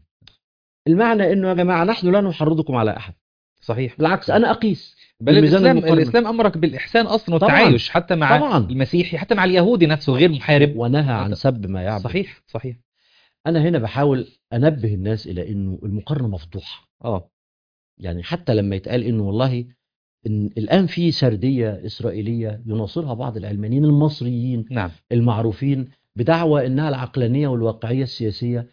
المعنى انه يا جماعه نحن لا نحرضكم على احد صحيح بالعكس انا اقيس بل بالميزان الاسلام المقارنة. الاسلام امرك بالاحسان اصلا طبعاً. والتعايش حتى مع طبعا المسيحي حتى مع اليهودي نفسه غير محارب ونهى عن هذا- سب ما يعبد صحيح صحيح انا هنا بحاول انبه الناس الى انه المقارنه مفضوحه اه يعني حتى لما يتقال انه والله إن الان في سرديه اسرائيليه يناصرها بعض العلمانيين المصريين نعم المعروفين بدعوى انها العقلانيه والواقعيه السياسيه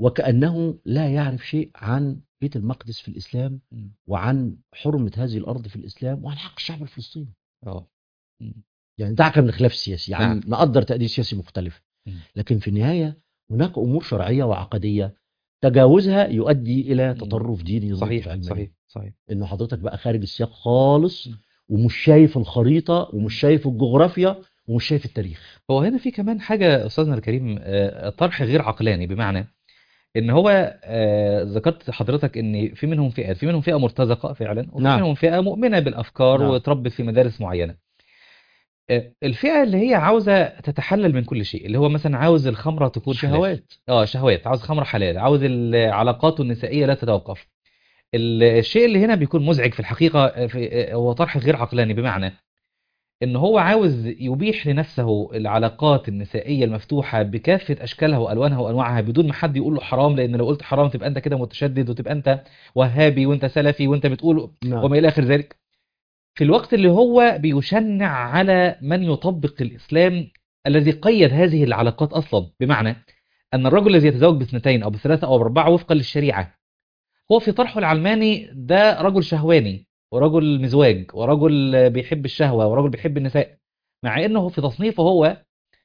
وكانه لا يعرف شيء عن بيت المقدس في الاسلام مم. وعن حرمه هذه الارض في الاسلام وعن حق الشعب الفلسطيني اه مم. يعني دعك من الخلاف السياسي يعني نعم. نقدر تقدير سياسي مختلف مم. لكن في النهايه هناك امور شرعيه وعقديه تجاوزها يؤدي الى مم. تطرف ديني ضد صحيح العلمانية. صحيح صحيح انه حضرتك بقى خارج السياق خالص مم. ومش شايف الخريطه ومش شايف الجغرافيا ومش شايف التاريخ هو هنا في كمان حاجة أستاذنا الكريم آه، طرح غير عقلاني بمعنى ان هو آه، ذكرت حضرتك ان في منهم فئات في منهم فئة مرتزقة فعلا وفي نعم. منهم فئة مؤمنة بالافكار نعم. وتربت في مدارس معينة آه، الفئة اللي هي عاوزة تتحلل من كل شيء اللي هو مثلا عاوز الخمرة تكون حلال شهوات اه شهوات عاوز خمرة حلال عاوز العلاقات النسائية لا تتوقف ال- الشيء اللي هنا بيكون مزعج في الحقيقة آه، في آه، هو طرح غير عقلاني بمعنى ان هو عاوز يبيح لنفسه العلاقات النسائية المفتوحة بكافة اشكالها والوانها وانواعها بدون ما حد يقول له حرام لان لو قلت حرام تبقى انت كده متشدد وتبقى انت وهابي وانت سلفي وانت بتقول نعم وما الى اخر ذلك في الوقت اللي هو بيشنع على من يطبق الاسلام الذي قيد هذه العلاقات اصلا بمعنى ان الرجل الذي يتزوج باثنتين او بثلاثه او باربعه وفقا للشريعه هو في طرحه العلماني ده رجل شهواني ورجل مزواج ورجل بيحب الشهوه ورجل بيحب النساء مع انه في تصنيفه هو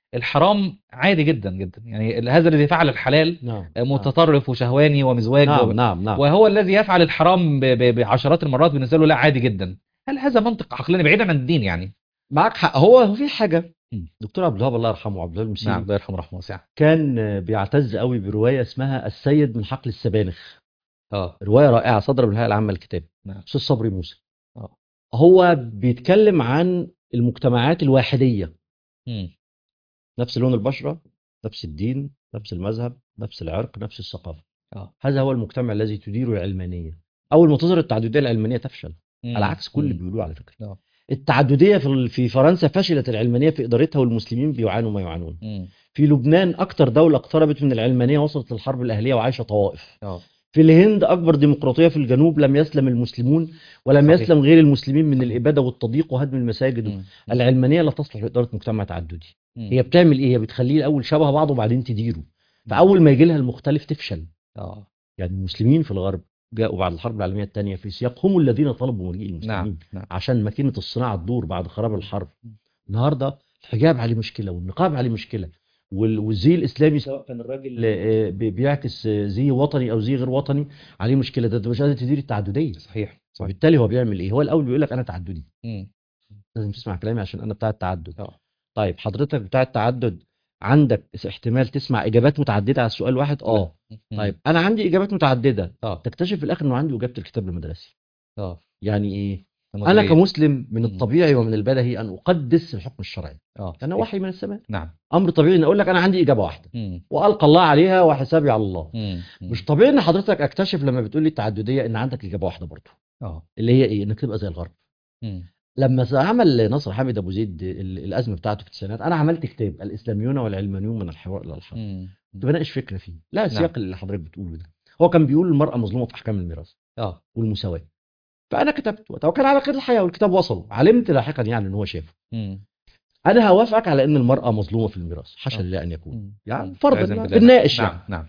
الحرام عادي جدا جدا يعني هذا الذي فعل الحلال نعم متطرف وشهواني ومزواج نعم و- نعم نعم وهو الذي يفعل الحرام ب- ب- بعشرات المرات بالنسبه له لا عادي جدا هل هذا منطق عقلاني بعيدا عن الدين يعني معاك حق هو هو في حاجة مم. دكتور عبد الوهاب الله يرحمه عبد الوهاب المسيري نعم الله يرحمه رحمه واسعه كان آه، بيعتز قوي برواية اسمها السيد من حقل السبانخ اه رواية رائعة صدر بالهيئة العامة للكتاب نعم أستاذ صبري موسى اه هو بيتكلم عن المجتمعات الواحدية مم. نفس لون البشرة نفس الدين نفس المذهب نفس العرق نفس الثقافة اه هذا هو المجتمع الذي تديره العلمانية أول ما تظهر التعددية العلمانية تفشل مم. على عكس كل اللي مم. بيقولوه على فكرة آه. التعددية في ال- في فرنسا فشلت العلمانية في إدارتها والمسلمين بيعانوا ما يعانون مم. في لبنان أكتر دولة اقتربت من العلمانية وصلت للحرب الأهلية وعايشة طوائف اه في الهند أكبر ديمقراطية في الجنوب لم يسلم المسلمون ولم صحيح. يسلم غير المسلمين من صحيح. الإبادة والتضييق وهدم المساجد مم. العلمانية لا تصلح لإدارة مجتمع تعددي مم. هي بتعمل إيه هي بتخليه الأول شبه بعض وبعدين تديره فأول ما يجي لها المختلف تفشل اه يعني المسلمين في الغرب جاءوا بعد الحرب العالمية الثانية في سياق هم الذين طلبوا مجيء المسلمين نعم نعم عشان ماكينة الصناعة تدور بعد خراب الحرب النهاردة الحجاب عليه مشكلة والنقاب عليه مشكلة وال- والزي الإسلامي سواء كان الراجل آه، بي- بيعكس آه، زي وطني أو زي غير وطني عليه مشكلة ده ده مش قادر تدير التعددية صحيح صحيح وبالتالي هو بيعمل إيه هو الأول بيقول لك أنا تعددي مم. لازم تسمع كلامي عشان أنا بتاع التعدد اه طيب حضرتك بتاع التعدد عندك احتمال تسمع إجابات متعددة على السؤال واحد اه مم. طيب أنا عندي إجابات متعددة اه تكتشف في الآخر إنه عندي إجابة الكتاب المدرسي اه يعني إيه نمط أنا إيه؟ كمسلم من مم. الطبيعي ومن البدهي أن أقدس الحكم الشرعي اه لأنه صحيح. وحي من السماء نعم امر طبيعي ان اقول لك انا عندي اجابه واحده مم. والقى الله عليها وحسابي على الله مم. مم. مش طبيعي ان حضرتك اكتشف لما بتقول لي التعدديه ان عندك اجابه واحده برضه اه اللي هي ايه انك تبقى زي الغرب مم. لما س- عمل نصر حامد ابو زيد ال- الازمه بتاعته في التسعينات انا عملت كتاب الاسلاميون والعلمانيون من الحوار الى الحرب مم. كنت بناقش فكره فيه لا السياق نعم. اللي حضرتك بتقوله ده هو كان بيقول المراه مظلومه في احكام الميراث اه والمساواه فانا كتبت وتوكل على خير الحياه والكتاب وصل علمت لاحقا يعني ان هو شافه مم. انا هوافقك على ان المراه مظلومه في الميراث حاشا آه. لله ان يكون مم. يعني مم. فرضا عياذاً يعني بالله. بنناقش يعني نعم نعم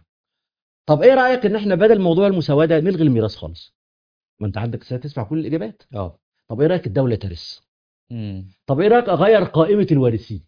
طب ايه رايك ان احنا بدل موضوع المساواه ده نلغي الميراث خالص ما انت عندك سنه تسمع كل الاجابات اه طب ايه رايك الدوله ترث مم. طب ايه رايك اغير قائمه الوارثين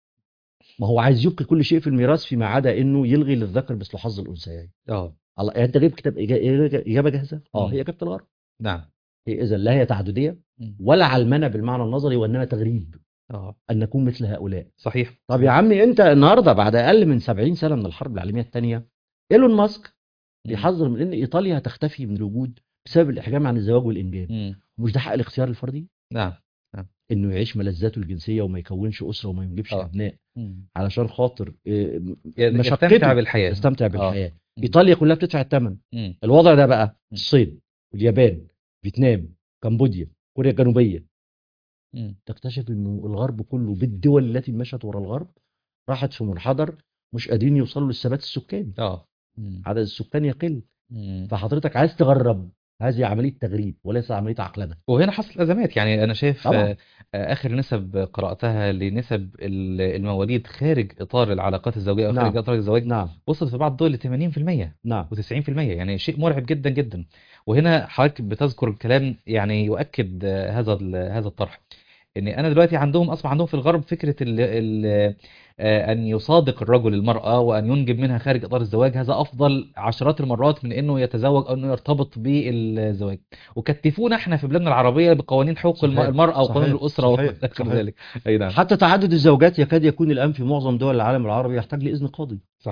ما هو عايز يبقي كل شيء في الميراث فيما عدا انه يلغي للذكر مثل حظ الانثيين اه الله يعني انت جايب كتاب إجا- اجابه جاهزه اه مم. هي اجابه الغرب نعم هي اذا لا هي تعدديه مم. ولا علمنه بالمعنى النظري وانما تغريب اه ان نكون مثل هؤلاء صحيح طب يا عمي انت النهارده بعد اقل من 70 سنه من الحرب العالميه الثانيه ايلون ماسك مم. بيحذر من ان ايطاليا هتختفي من الوجود بسبب الاحجام عن الزواج والانجاب مم. مش ده حق الاختيار الفردي نعم انه يعيش ملذاته الجنسيه وما يكونش اسره وما ينجبش آه. ابناء مم. علشان خاطر آه، يستمتع مشقته بالحياة يستمتع آه. بالحياه مم. ايطاليا كلها بتدفع الثمن مم. الوضع ده بقى م. الصين واليابان فيتنام كمبوديا كوريا الجنوبيه مم. تكتشف انه الغرب كله بالدول التي مشت وراء الغرب راحت في منحدر مش قادرين يوصلوا للثبات السكاني اه مم. عدد السكان يقل مم. فحضرتك عايز تغرب هذه عمليه تغريب وليس عمليه عقلنه وهنا حصلت أزمات يعني أنا شايف طبعا. آه، آه، آخر نسب قرأتها لنسب ال- المواليد خارج إطار العلاقات الزوجية أو خارج نعم. إطار الزواج نعم وصلت في بعض الدول ل 80% نعم و90% يعني شيء مرعب جدا جدا وهنا حضرتك بتذكر الكلام يعني يؤكد آه، هذا ال- هذا الطرح ان انا دلوقتي عندهم اصبح عندهم في الغرب فكره ال ال آه، ان يصادق الرجل المراه وان ينجب منها خارج اطار الزواج هذا افضل عشرات المرات من انه يتزوج او انه يرتبط بالزواج وكتفونا احنا في بلادنا العربيه بقوانين حقوق الم- صحيح. المراه وقانون صحيح. الاسره صحيح. وغير صحيح. ذلك اي نعم حتى تعدد الزوجات يكاد يكون الان في معظم دول العالم العربي يحتاج لاذن قاضي صحيح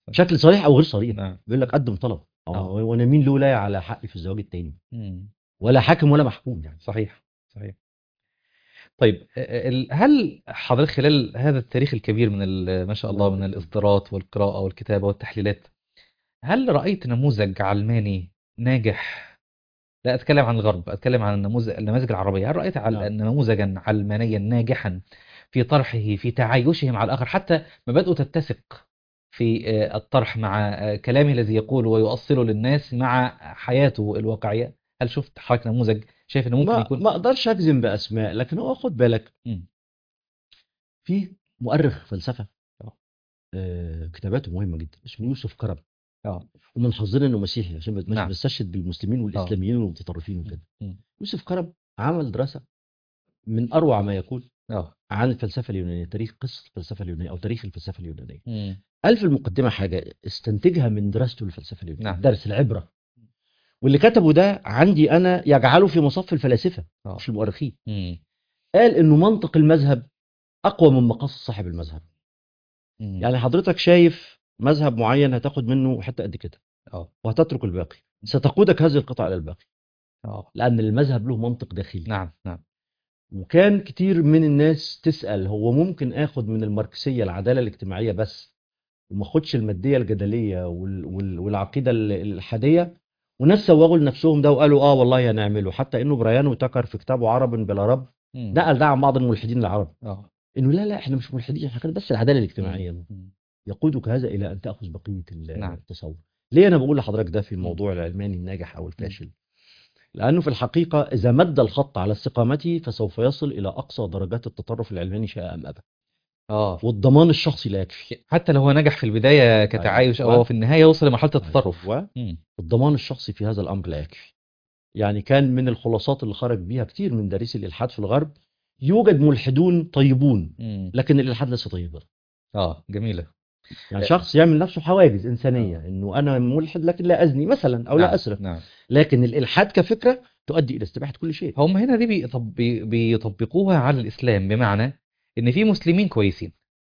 بشكل صريح او غير صريح نعم بيقول لك قدم طلب آه. اه وانا مين له لا على حقي في الزواج التاني مم. ولا حاكم ولا محكوم يعني صحيح صحيح طيب ال- هل حضرتك خلال هذا التاريخ الكبير من ال- ما شاء الله من الإصدارات والقراءة والكتابة والتحليلات هل رأيت نموذج علماني ناجح لا أتكلم عن الغرب أتكلم عن النموذج النماذج العربية هل رأيت عل- نعم. نموذجا علمانيا ناجحا في طرحه في تعايشه مع الآخر حتى مبادئه تتسق في آه، الطرح مع آه، كلامه الذي يقول ويؤصله للناس مع حياته الواقعية هل شفت حضرتك نموذج شايف انه ممكن ما يكون ما اقدرش اجزم باسماء لكن هو خد بالك مم. في مؤرخ فلسفه آه. آه، كتاباته مهمه جدا اسمه يوسف كرم اه ومن حظنا انه مسيحي عشان ما نعم. بستشهد بالمسلمين والاسلاميين والمتطرفين وكده مم. يوسف كرم عمل دراسه من اروع ما يكون اه عن الفلسفه اليونانيه تاريخ قصه الفلسفه اليونانيه او تاريخ الفلسفه اليونانيه مم. قال في المقدمه حاجه استنتجها من دراسته للفلسفه اليونانيه نعم. درس العبره واللي كتبه ده عندي انا يجعله في مصف الفلاسفه آه. مش المؤرخين مم. قال انه منطق المذهب اقوى من مقاصد صاحب المذهب مم. يعني حضرتك شايف مذهب معين هتاخد منه حتى قد كده اه وهتترك الباقي ستقودك هذه القطع الى الباقي اه لان المذهب له منطق داخلي نعم نعم وكان كتير من الناس تسال هو ممكن اخد من الماركسيه العداله الاجتماعيه بس وما اخدش الماديه الجدليه وال... وال... والعقيده ال- الالحاديه وناس سوغوا لنفسهم ده وقالوا اه والله هنعمله حتى انه بريان وتكر في كتابه عرب بلا رب مم. نقل ده عن بعض الملحدين العرب اه انه لا لا احنا مش ملحدين احنا كده بس العداله الاجتماعيه مم. يقودك هذا الى ان تاخذ بقيه ال- نعم. التصور ليه انا بقول لحضرتك ده في الموضوع العلماني الناجح او الفاشل لانه في الحقيقه اذا مد الخط على استقامته فسوف يصل الى اقصى درجات التطرف العلماني شاء ام ابى اه والضمان الشخصي لا يكفي حتى لو هو نجح في البداية كتعايش او أيوة. هو في النهاية يوصل لمرحلة التطرف أيوة. مم. الضمان الشخصي في هذا الامر لا يكفي يعني كان من الخلاصات اللي خرج بيها كتير من دارسي الالحاد في الغرب يوجد ملحدون طيبون مم. لكن الالحاد ليس طيبا اه جميلة يعني شخص يعمل نفسه حواجز انسانيه انه انا ملحد لكن لا ازني مثلا او لا نعم. اسرق نعم لكن الالحاد كفكره تؤدي الى استباحه كل شيء هم هنا دي بيطب... بيطبقوها على الإسلام بمعنى إن في مسلمين كويسين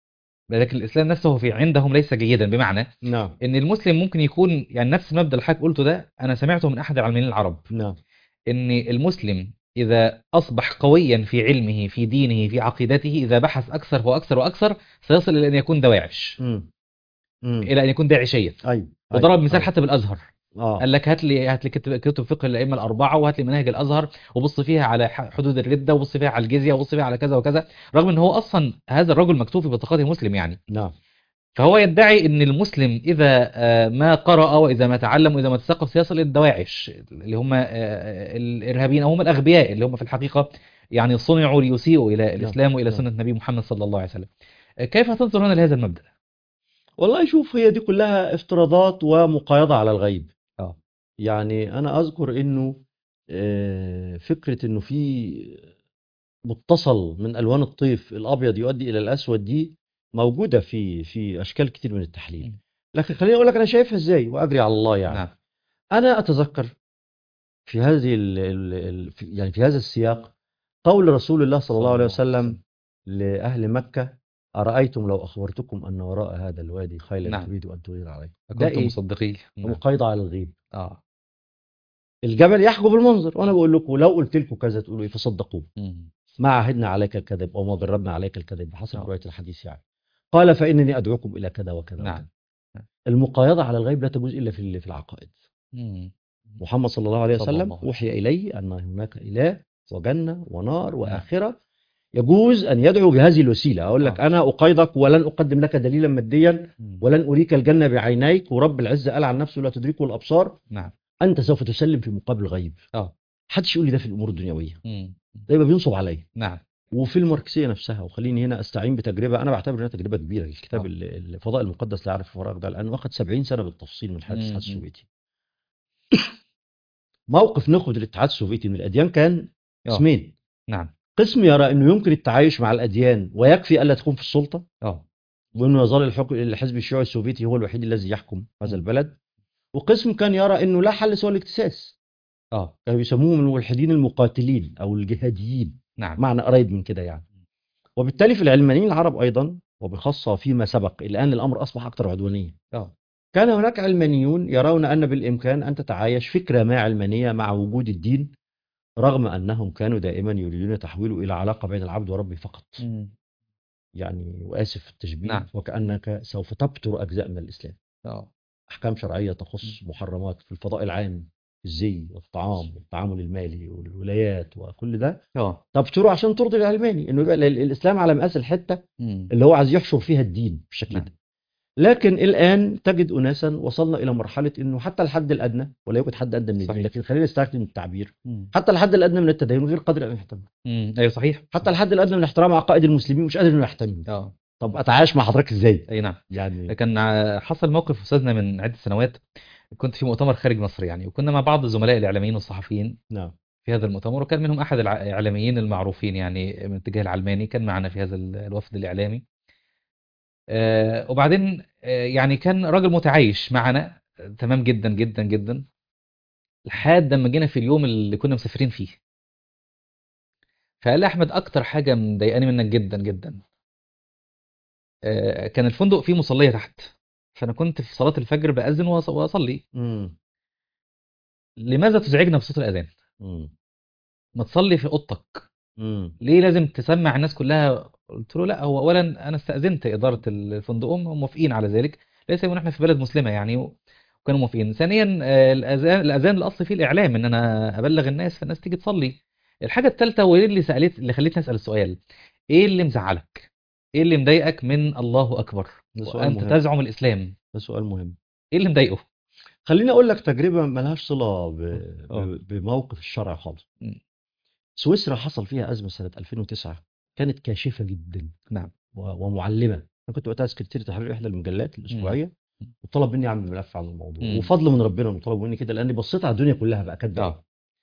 لكن الإسلام نفسه في عندهم ليس جيدا بمعنى نعم إن المسلم ممكن يكون يعني نفس مبدأ اللي حضرتك قلته ده أنا سمعته من أحد العلمانيين العرب نعم ان المسلم اذا اصبح قويا في علمه في دينه في عقيدته اذا بحث اكثر واكثر واكثر سيصل الى ان يكون دواعش امم امم الى ان يكون داعشيا ايوه وضرب مثال حتى بالازهر اه قال لك هات لي هات لي كتب كتب فقه الائمه الاربعه وهات لي مناهج الازهر وبص فيها على ح- حدود الرده وبص فيها على الجزيه وبص فيها على كذا وكذا رغم ان هو اصلا هذا الرجل مكتوب في بطاقته مسلم يعني نعم فهو يدعي ان المسلم اذا آه، ما قرأ واذا ما تعلم واذا ما تثقف سيصل الى الدواعش اللي هم آه، آه، الارهابيين او هم الاغبياء اللي هم في الحقيقه يعني صنعوا ليسيئوا الى الاسلام والى نعم. سنه النبي محمد صلى الله عليه وسلم. آه، كيف تنظر هنا لهذا المبدا؟ والله شوف هي دي كلها افتراضات ومقايضه على الغيب اه يعني انا اذكر انه آه، فكره انه في متصل من الوان الطيف الابيض يؤدي الى الاسود دي موجوده في في اشكال كتير من التحليل م. لكن خليني اقول لك انا شايفها ازاي واجري على الله يعني نعم انا اتذكر في هذه ال ال ال في- يعني في هذا السياق قول رسول الله صلى الله عليه وسلم لاهل مكه ارايتم لو اخبرتكم ان وراء هذا الوادي خيلا نعم. تريد ان تغير عليكم ده كنتم ايه مصدقين نعم. مقايضه على الغيب اه الجبل يحجب المنظر وانا بقول لكم لو قلت لكم كذا تقولوا ايه فصدقوه مم. ما عهدنا عليك الكذب او ما جربنا عليك الكذب بحسب آه. روايه الحديث يعني قال فانني ادعوكم الى كذا وكذا نعم. وكذا. المقايضه على الغيب لا تجوز الا في في العقائد مم. محمد صلى الله عليه صلى وسلم الله عليه اوحي اليه ان هناك اله وجنه ونار واخره يجوز ان يدعو بهذه الوسيله اقول لك آه. انا اقيضك ولن اقدم لك دليلا ماديا مم. ولن اريك الجنه بعينيك ورب العزه قال عن نفسه لا تدركه الابصار نعم انت سوف تسلم في مقابل غيب اه محدش يقول لي ده في الامور الدنيويه مم. ده يبقى بينصب عليا نعم وفي الماركسيه نفسها وخليني هنا استعين بتجربه انا بعتبر انها تجربه كبيره الكتاب آه. ال- الفضاء المقدس لا يعرف الفراغ ده لانه اخذ 70 سنه بالتفصيل من حادث مم. الاتحاد السوفيتي موقف نخبه الاتحاد السوفيتي من الاديان كان آه. قسمين نعم قسم يرى انه يمكن التعايش مع الاديان ويكفي الا تكون في السلطه اه وانه يظل الحكم الحزب الشيوعي السوفيتي هو الوحيد الذي يحكم هذا مم. البلد وقسم كان يرى انه لا حل سوى الاكتساس اه كانوا بيسموهم الملحدين المقاتلين او الجهاديين نعم معنى قريب من كده يعني وبالتالي في العلمانيين العرب ايضا وبخاصه فيما سبق الان الامر اصبح اكثر عدوانيه اه كان هناك علمانيون يرون أن بالإمكان أن تتعايش فكرة ما علمانية مع وجود الدين رغم أنهم كانوا دائما يريدون تحويله إلى علاقة بين العبد وربه فقط مم. يعني وآسف في التشبيه نعم. وكأنك سوف تبتر أجزاء من الإسلام اه أحكام شرعية تخص محرمات في الفضاء العام الزي والطعام والتعامل المالي والولايات وكل ده اه تبتره عشان ترضي العلماني انه يبقى ال- الاسلام على مقاس الحته مم. اللي هو عايز يحشر فيها الدين بالشكل نعم. ده لكن الان تجد اناسا وصلنا الى مرحله انه حتى الحد الادنى ولا يوجد حد ادنى من الدين صحيح. لكن خلينا نستخدم التعبير مم. حتى الحد الادنى من التدين غير قادر ان يحتمل مم. ايوه صحيح حتى الحد الادنى من احترام عقائد المسلمين مش قادر انه يحتمل اه طب اتعايش مع حضرتك ازاي اي نعم يعني كان ع- حصل موقف استاذنا من عده سنوات كنت في مؤتمر خارج مصر يعني وكنا مع بعض الزملاء الاعلاميين والصحفيين نعم في هذا المؤتمر وكان منهم احد الع- الاعلاميين المعروفين يعني من الاتجاه العلماني كان معنا في هذا ال- الوفد الاعلامي آه، وبعدين آه، يعني كان راجل متعايش معنا آه، تمام جدا جدا جدا لحد لما جينا في اليوم اللي كنا مسافرين فيه فقال لي احمد اكتر حاجه مضايقاني منك جدا جدا آه، كان الفندق فيه مصليه تحت فانا كنت في صلاه الفجر باذن وأص- واصلي امم لماذا تزعجنا بصوت الاذان امم ما تصلي في اوضتك امم ليه لازم تسمع الناس كلها قلت له لا هو اولا انا استاذنت اداره الفندق هم موافقين على ذلك ليس يكون احنا في بلد مسلمه يعني وكانوا موافقين ثانيا آه، الاذان الاذان الاصل فيه الاعلام ان انا ابلغ الناس فالناس تيجي تصلي الحاجه الثالثه وايه اللي سالت اللي خلتني اسال السؤال ايه اللي مزعلك ايه اللي مضايقك من الله اكبر ده سؤال وانت مهم. تزعم الاسلام ده سؤال مهم ايه اللي مضايقه خليني اقول لك تجربه ملهاش صله ب... آه. ب... بموقف الشرع خالص مم. سويسرا حصل فيها ازمه سنه 2009 كانت كاشفه جدا نعم و... ومعلمه انا كنت وقتها سكرتير تحرير احدى المجلات الاسبوعيه مم. وطلب مني اعمل ملف عن الموضوع مم. وفضل من ربنا انه طلب مني كده لاني بصيت على الدنيا كلها بقى كانت اه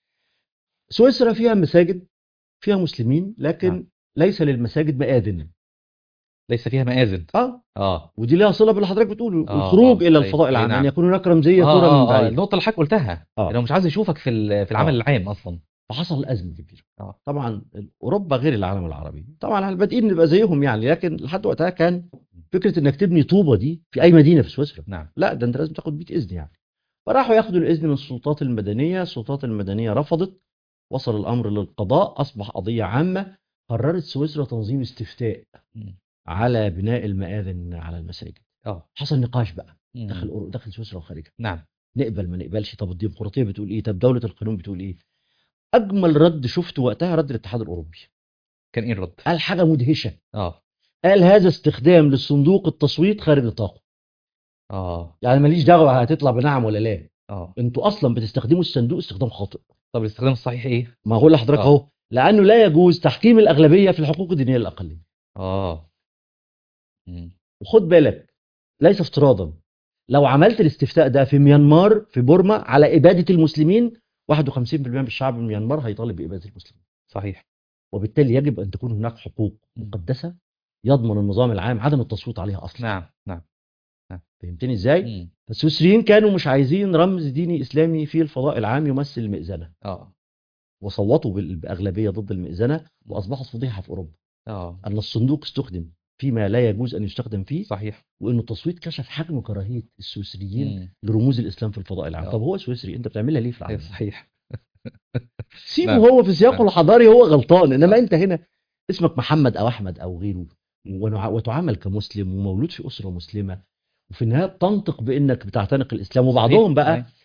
سويسرا فيها مساجد فيها مسلمين لكن نعم. ليس للمساجد مآذن ليس فيها مآذن اه اه ودي لها صله باللي حضرتك بتقوله آه، الخروج آه، الى أي- الفضاء أي العام نعم. ان يكون هناك رمزيه اه صوره من اه, آه بعيد النقطه اللي حضرتك قلتها آه. انه مش عايز يشوفك في ال- في العمل آه. العام اصلا فحصل ازمه كبيره آه. طبعا اوروبا غير العالم العربي طبعا على بادئين نبقى زيهم يعني لكن لحد وقتها كان فكره انك تبني طوبه دي في اي مدينه في سويسرا نعم لا ده انت لازم تاخد بيت اذن يعني فراحوا ياخدوا الاذن من السلطات المدنيه السلطات المدنيه رفضت وصل الامر للقضاء اصبح قضيه عامه قررت سويسرا تنظيم استفتاء مم. على بناء المآذن على المساجد اه حصل نقاش بقى مم. داخل أورو- داخل سويسرا وخارجها نعم نقبل ما نقبلش طب الديمقراطيه بتقول ايه طب دوله القانون بتقول ايه اجمل رد شفته وقتها رد الاتحاد الاوروبي كان ايه الرد قال حاجه مدهشه اه قال هذا استخدام للصندوق التصويت خارج نطاقه اه يعني ماليش دعوه هتطلع بنعم ولا لا اه انتوا اصلا بتستخدموا الصندوق استخدام خاطئ طب الاستخدام الصحيح ايه ما هقول لحضرتك آه. اهو لانه لا يجوز تحكيم الاغلبيه في الحقوق الدينيه للاقليه اه مم. وخد بالك ليس افتراضا لو عملت الاستفتاء ده في ميانمار في بورما على اباده المسلمين 51% من الشعب من ميانمار هيطالب باباده المسلمين صحيح وبالتالي يجب ان تكون هناك حقوق مقدسه يضمن النظام العام عدم التصويت عليها اصلا نعم نعم فهمتني ازاي مم. السويسريين كانوا مش عايزين رمز ديني اسلامي في الفضاء العام يمثل المئذنه اه وصوتوا بال- باغلبيه ضد المئذنه واصبحت فضيحه في اوروبا اه ان الصندوق استخدم فيما لا يجوز ان يستخدم فيه صحيح وانه التصويت كشف حجم كراهيه السويسريين مم. لرموز الاسلام في الفضاء العام آه. طب هو سويسري انت بتعملها ليه في ايوه العالم صحيح سيبه نعم. هو في سياقه نعم. الحضاري هو غلطان انما انت هنا اسمك محمد او احمد او غيره ونع- وتعامل كمسلم ومولود في اسره مسلمه وفي النهايه بتنطق بانك بتعتنق الاسلام وبعضهم صحيح. بقى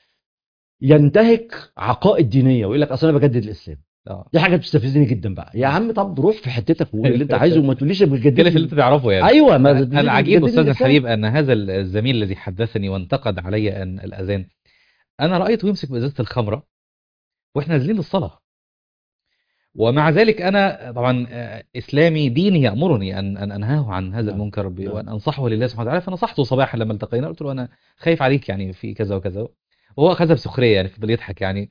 ينتهك عقائد دينيه ويقول لك اصل انا بجدد الاسلام اه دي حاجه بتستفزني جدا بقى يا عم طب روح في حتتك وقول اللي انت عايزه وما تقوليش بجدد كده في اللي انت تعرفه يعني ايوه ما العجيب بتجدد استاذ الإسلام. الحبيب ان هذا الزميل الذي حدثني وانتقد علي ان الاذان انا رايته يمسك بازازه الخمره واحنا نازلين للصلاه ومع ذلك انا طبعا آه، اسلامي ديني يامرني ان ان انهاه عن هذا نعم. المنكر ب- نعم. وان انصحه لله سبحانه وتعالى فنصحته صباحا لما التقينا قلت له انا خايف عليك يعني في كذا وكذا وهو اخذها بسخريه يعني فضل يضحك يعني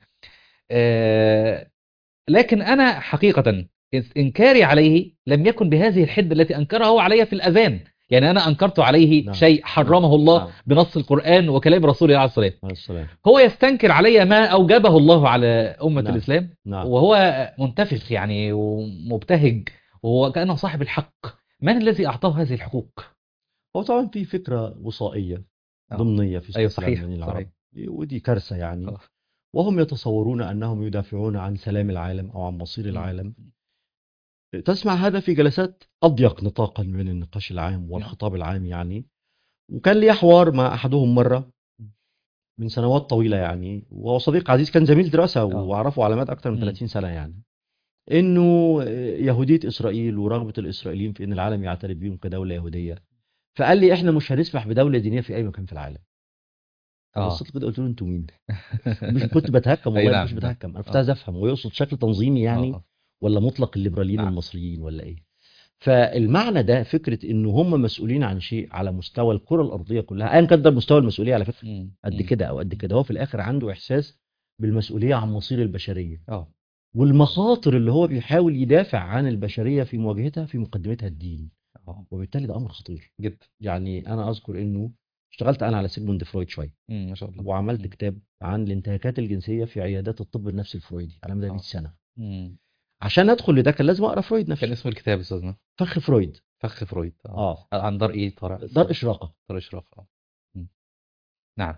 آه، لكن انا حقيقه انكاري عليه لم يكن بهذه الحده التي انكره علي في الاذان يعني انا انكرت عليه نعم. شيء حرمه الله نعم. بنص القران وكلام رسول الله عليه الصلاه والسلام عليه السلام هو يستنكر علي ما اوجبه الله على امه نعم. الاسلام نعم وهو منتفخ يعني ومبتهج وهو كانه صاحب الحق من الذي اعطاه هذه الحقوق هو طبعا في فكره وصائيه آه. ضمنية في أيوة السلسلة صحيح العلمانية صحيح العربية ودي كارثة يعني آه. وهم يتصورون أنهم يدافعون عن سلام العالم أو عن مصير مم. العالم تسمع هذا في جلسات أضيق نطاقا من النقاش العام والخطاب العام يعني وكان لي حوار مع أحدهم مرة من سنوات طويلة يعني وهو صديق عزيز كان زميل دراسة وأعرفه على مدى أكثر من مم. 30 سنة يعني إنه يهودية إسرائيل ورغبة الإسرائيليين في إن العالم يعترف بيهم كدولة يهودية فقال لي إحنا مش هنسمح بدولة دينية في أي مكان في العالم اه بصيت كده قلت له أنتوا مين؟ مش كنت بتهكم أي والله نعم، مش نعم. بتهكم أنا كنت آه. عايز أفهم هو يقصد شكل تنظيمي يعني آه. ولا مطلق الليبراليين نعم. المصريين ولا إيه؟ فالمعنى ده فكرة إنه هم مسؤولين عن شيء على مستوى الكرة الأرضية كلها أيا كان ده مستوى المسؤولية على فكرة مم. قد مم. كده او قد كده هو في الاخر عنده احساس بالمسؤوليه عن مصير البشريه اه والمخاطر اللي هو بيحاول يدافع عن البشريه في مواجهتها في مقدمتها الدين اه وبالتالي ده امر خطير جدا يعني انا اذكر انه اشتغلت انا على سيجموند فرويد شويه مم. ما شاء الله وعملت مم. كتاب عن الانتهاكات الجنسيه في عيادات الطب النفسي الفرويدي على مدى 100 آه. سنه مم. عشان ادخل لده كان لازم اقرا فرويد كان نفسه اسم الكتاب استاذنا فخ فرويد فخ فرويد اه اه عن دار ايه طارق دار اشراقه دار اشراق اه مم. نعم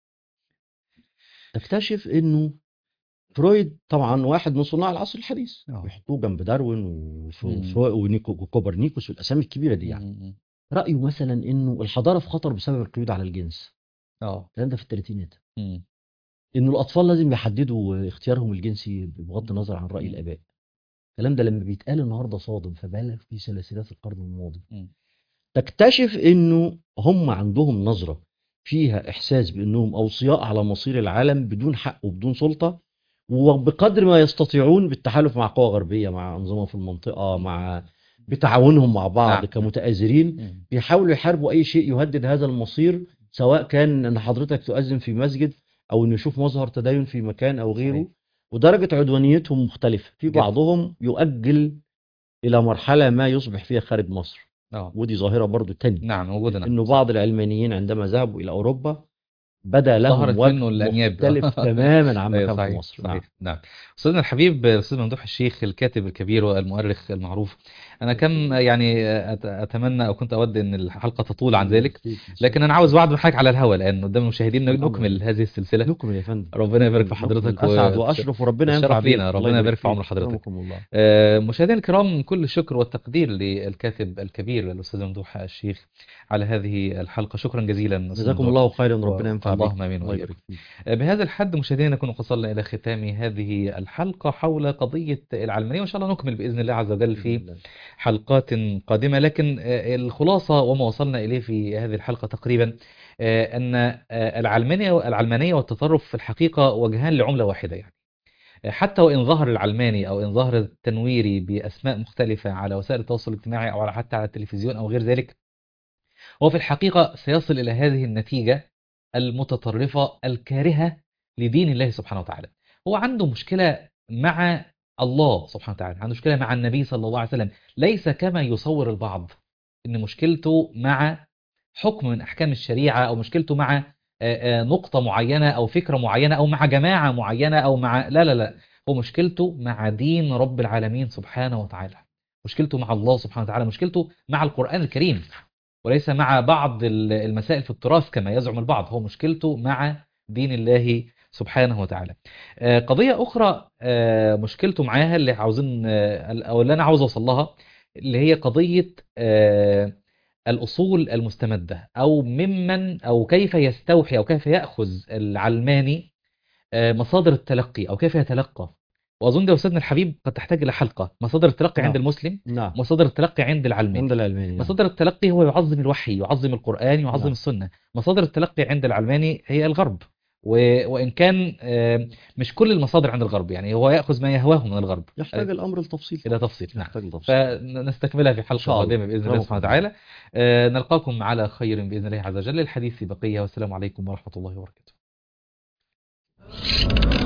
تكتشف انه فرويد طبعا واحد من صناع العصر الحديث آه. بيحطوه جنب داروين مم. وفرو- ونيكو- وكوبرنيكوس والاسامي الكبيره دي يعني مم. رايه مثلا انه الحضاره في خطر بسبب القيود على الجنس اه الكلام ده في الثلاثينات مم. انه الاطفال لازم يحددوا اختيارهم الجنسي بغض النظر عن راي مم. الاباء الكلام ده لما بيتقال النهارده صادم فبالغ في سلاسلات القرن الماضي مم. تكتشف انه هم عندهم نظره فيها احساس بانهم اوصياء على مصير العالم بدون حق وبدون سلطه وبقدر ما يستطيعون بالتحالف مع قوى غربيه مع انظمه في المنطقه مع بتعاونهم مع بعض نعم. كمتآزرين مم. بيحاولوا يحاربوا اي شيء يهدد هذا المصير سواء كان ان حضرتك تؤذن في مسجد او انه يشوف مظهر تدين في مكان او غيره صحيح. ودرجه عدوانيتهم مختلفه في جدا. بعضهم يؤجل الى مرحله ما يصبح فيها خارج مصر اه ودي ظاهره برضو تانية نعم موجودة نعم انه بعض العلمانيين عندما ذهبوا الى اوروبا بدا لهم ظهرت وجه منه الأنياب. مختلف تماما عما أيوة كان في صحيح مصر صحيح نعم. نعم أستاذنا الحبيب أستاذ ممدوح الشيخ الكاتب الكبير والمؤرخ المعروف أنا كم يعني أت- أتمنى أو كنت أود أن الحلقة تطول عن ذلك لكن أنا عاوز وعد من حضرتك على الهواء لأن قدام المشاهدين نكمل هذه السلسلة نكمل يا فندم ربنا يبارك في حضرتك اسعد و- واشرف وربنا الشرف ينفع لينا، بيك. ربنا الله يبارك في فيك. عمر حضرتك. أكرمكم الله آه، مشاهدينا الكرام كل الشكر والتقدير للكاتب الكبير الأستاذ ممدوح الشيخ على هذه الحلقة شكرا جزيلا أستاذ جزاكم ممدوح. الله خيرا ربنا ينفع بيك اللهم آمين الله وإياكم. يبارك فيك بهذا الحد مشاهدينا نكون وصلنا إلى ختام هذه الحلقة حول قضية العلمانية وإن شاء الله نكمل بإذن الله عز وجل في حلقات قادمة لكن آه، الخلاصة وما وصلنا إليه في هذه الحلقة تقريبا آه، أن آه، العلمانية العلمانية والتطرف في الحقيقة وجهان لعملة واحدة يعني آه، حتى وإن ظهر العلماني أو إن ظهر التنويري بأسماء مختلفة على وسائل التواصل الاجتماعي أو على حتى على التلفزيون أو غير ذلك هو في الحقيقة سيصل إلى هذه النتيجة المتطرفة الكارهة لدين الله سبحانه وتعالى هو عنده مشكلة مع الله سبحانه وتعالى عنده مشكلة مع النبي صلى الله عليه وسلم ليس كما يصور البعض إن مشكلته مع حكم من أحكام الشريعة أو مشكلته مع آه، آه، نقطة معينة أو فكرة معينة أو مع جماعة معينة أو مع لا لا لا هو مشكلته مع دين رب العالمين سبحانه وتعالى مشكلته مع الله سبحانه وتعالى مشكلته مع القرآن الكريم وليس مع بعض ال- المسائل في التراث كما يزعم البعض هو مشكلته مع دين الله سبحانه وتعالى آه، قضية أخرى آه، مشكلته معاها اللي عاوزين آه، أو اللي أنا عاوز أوصل لها اللي هي قضية آه، الأصول المستمدة أو ممن أو كيف يستوحي أو كيف يأخذ العلماني آه، مصادر التلقي أو كيف يتلقى وأظن ده أستاذنا الحبيب قد تحتاج إلى حلقة مصادر التلقي نعم. عند المسلم نعم مصادر التلقي عند العلماني عند العلماني نعم. مصادر التلقي هو يعظم الوحي يعظم القرآن يعظم نعم. السنة مصادر التلقي عند العلماني هي الغرب و... وإن كان آه، مش كل المصادر عند الغرب يعني هو يأخذ ما يهواه من الغرب يحتاج الامر لتفصيل إلى تفصيل نعم يحتاج لتفصيل فنستكملها في حلقة شاء الله. قادمة بإذن الله ربكم سبحانه الله. وتعالى آه، نلقاكم على خير بإذن الله عز وجل الحديث بقية والسلام عليكم ورحمة الله وبركاته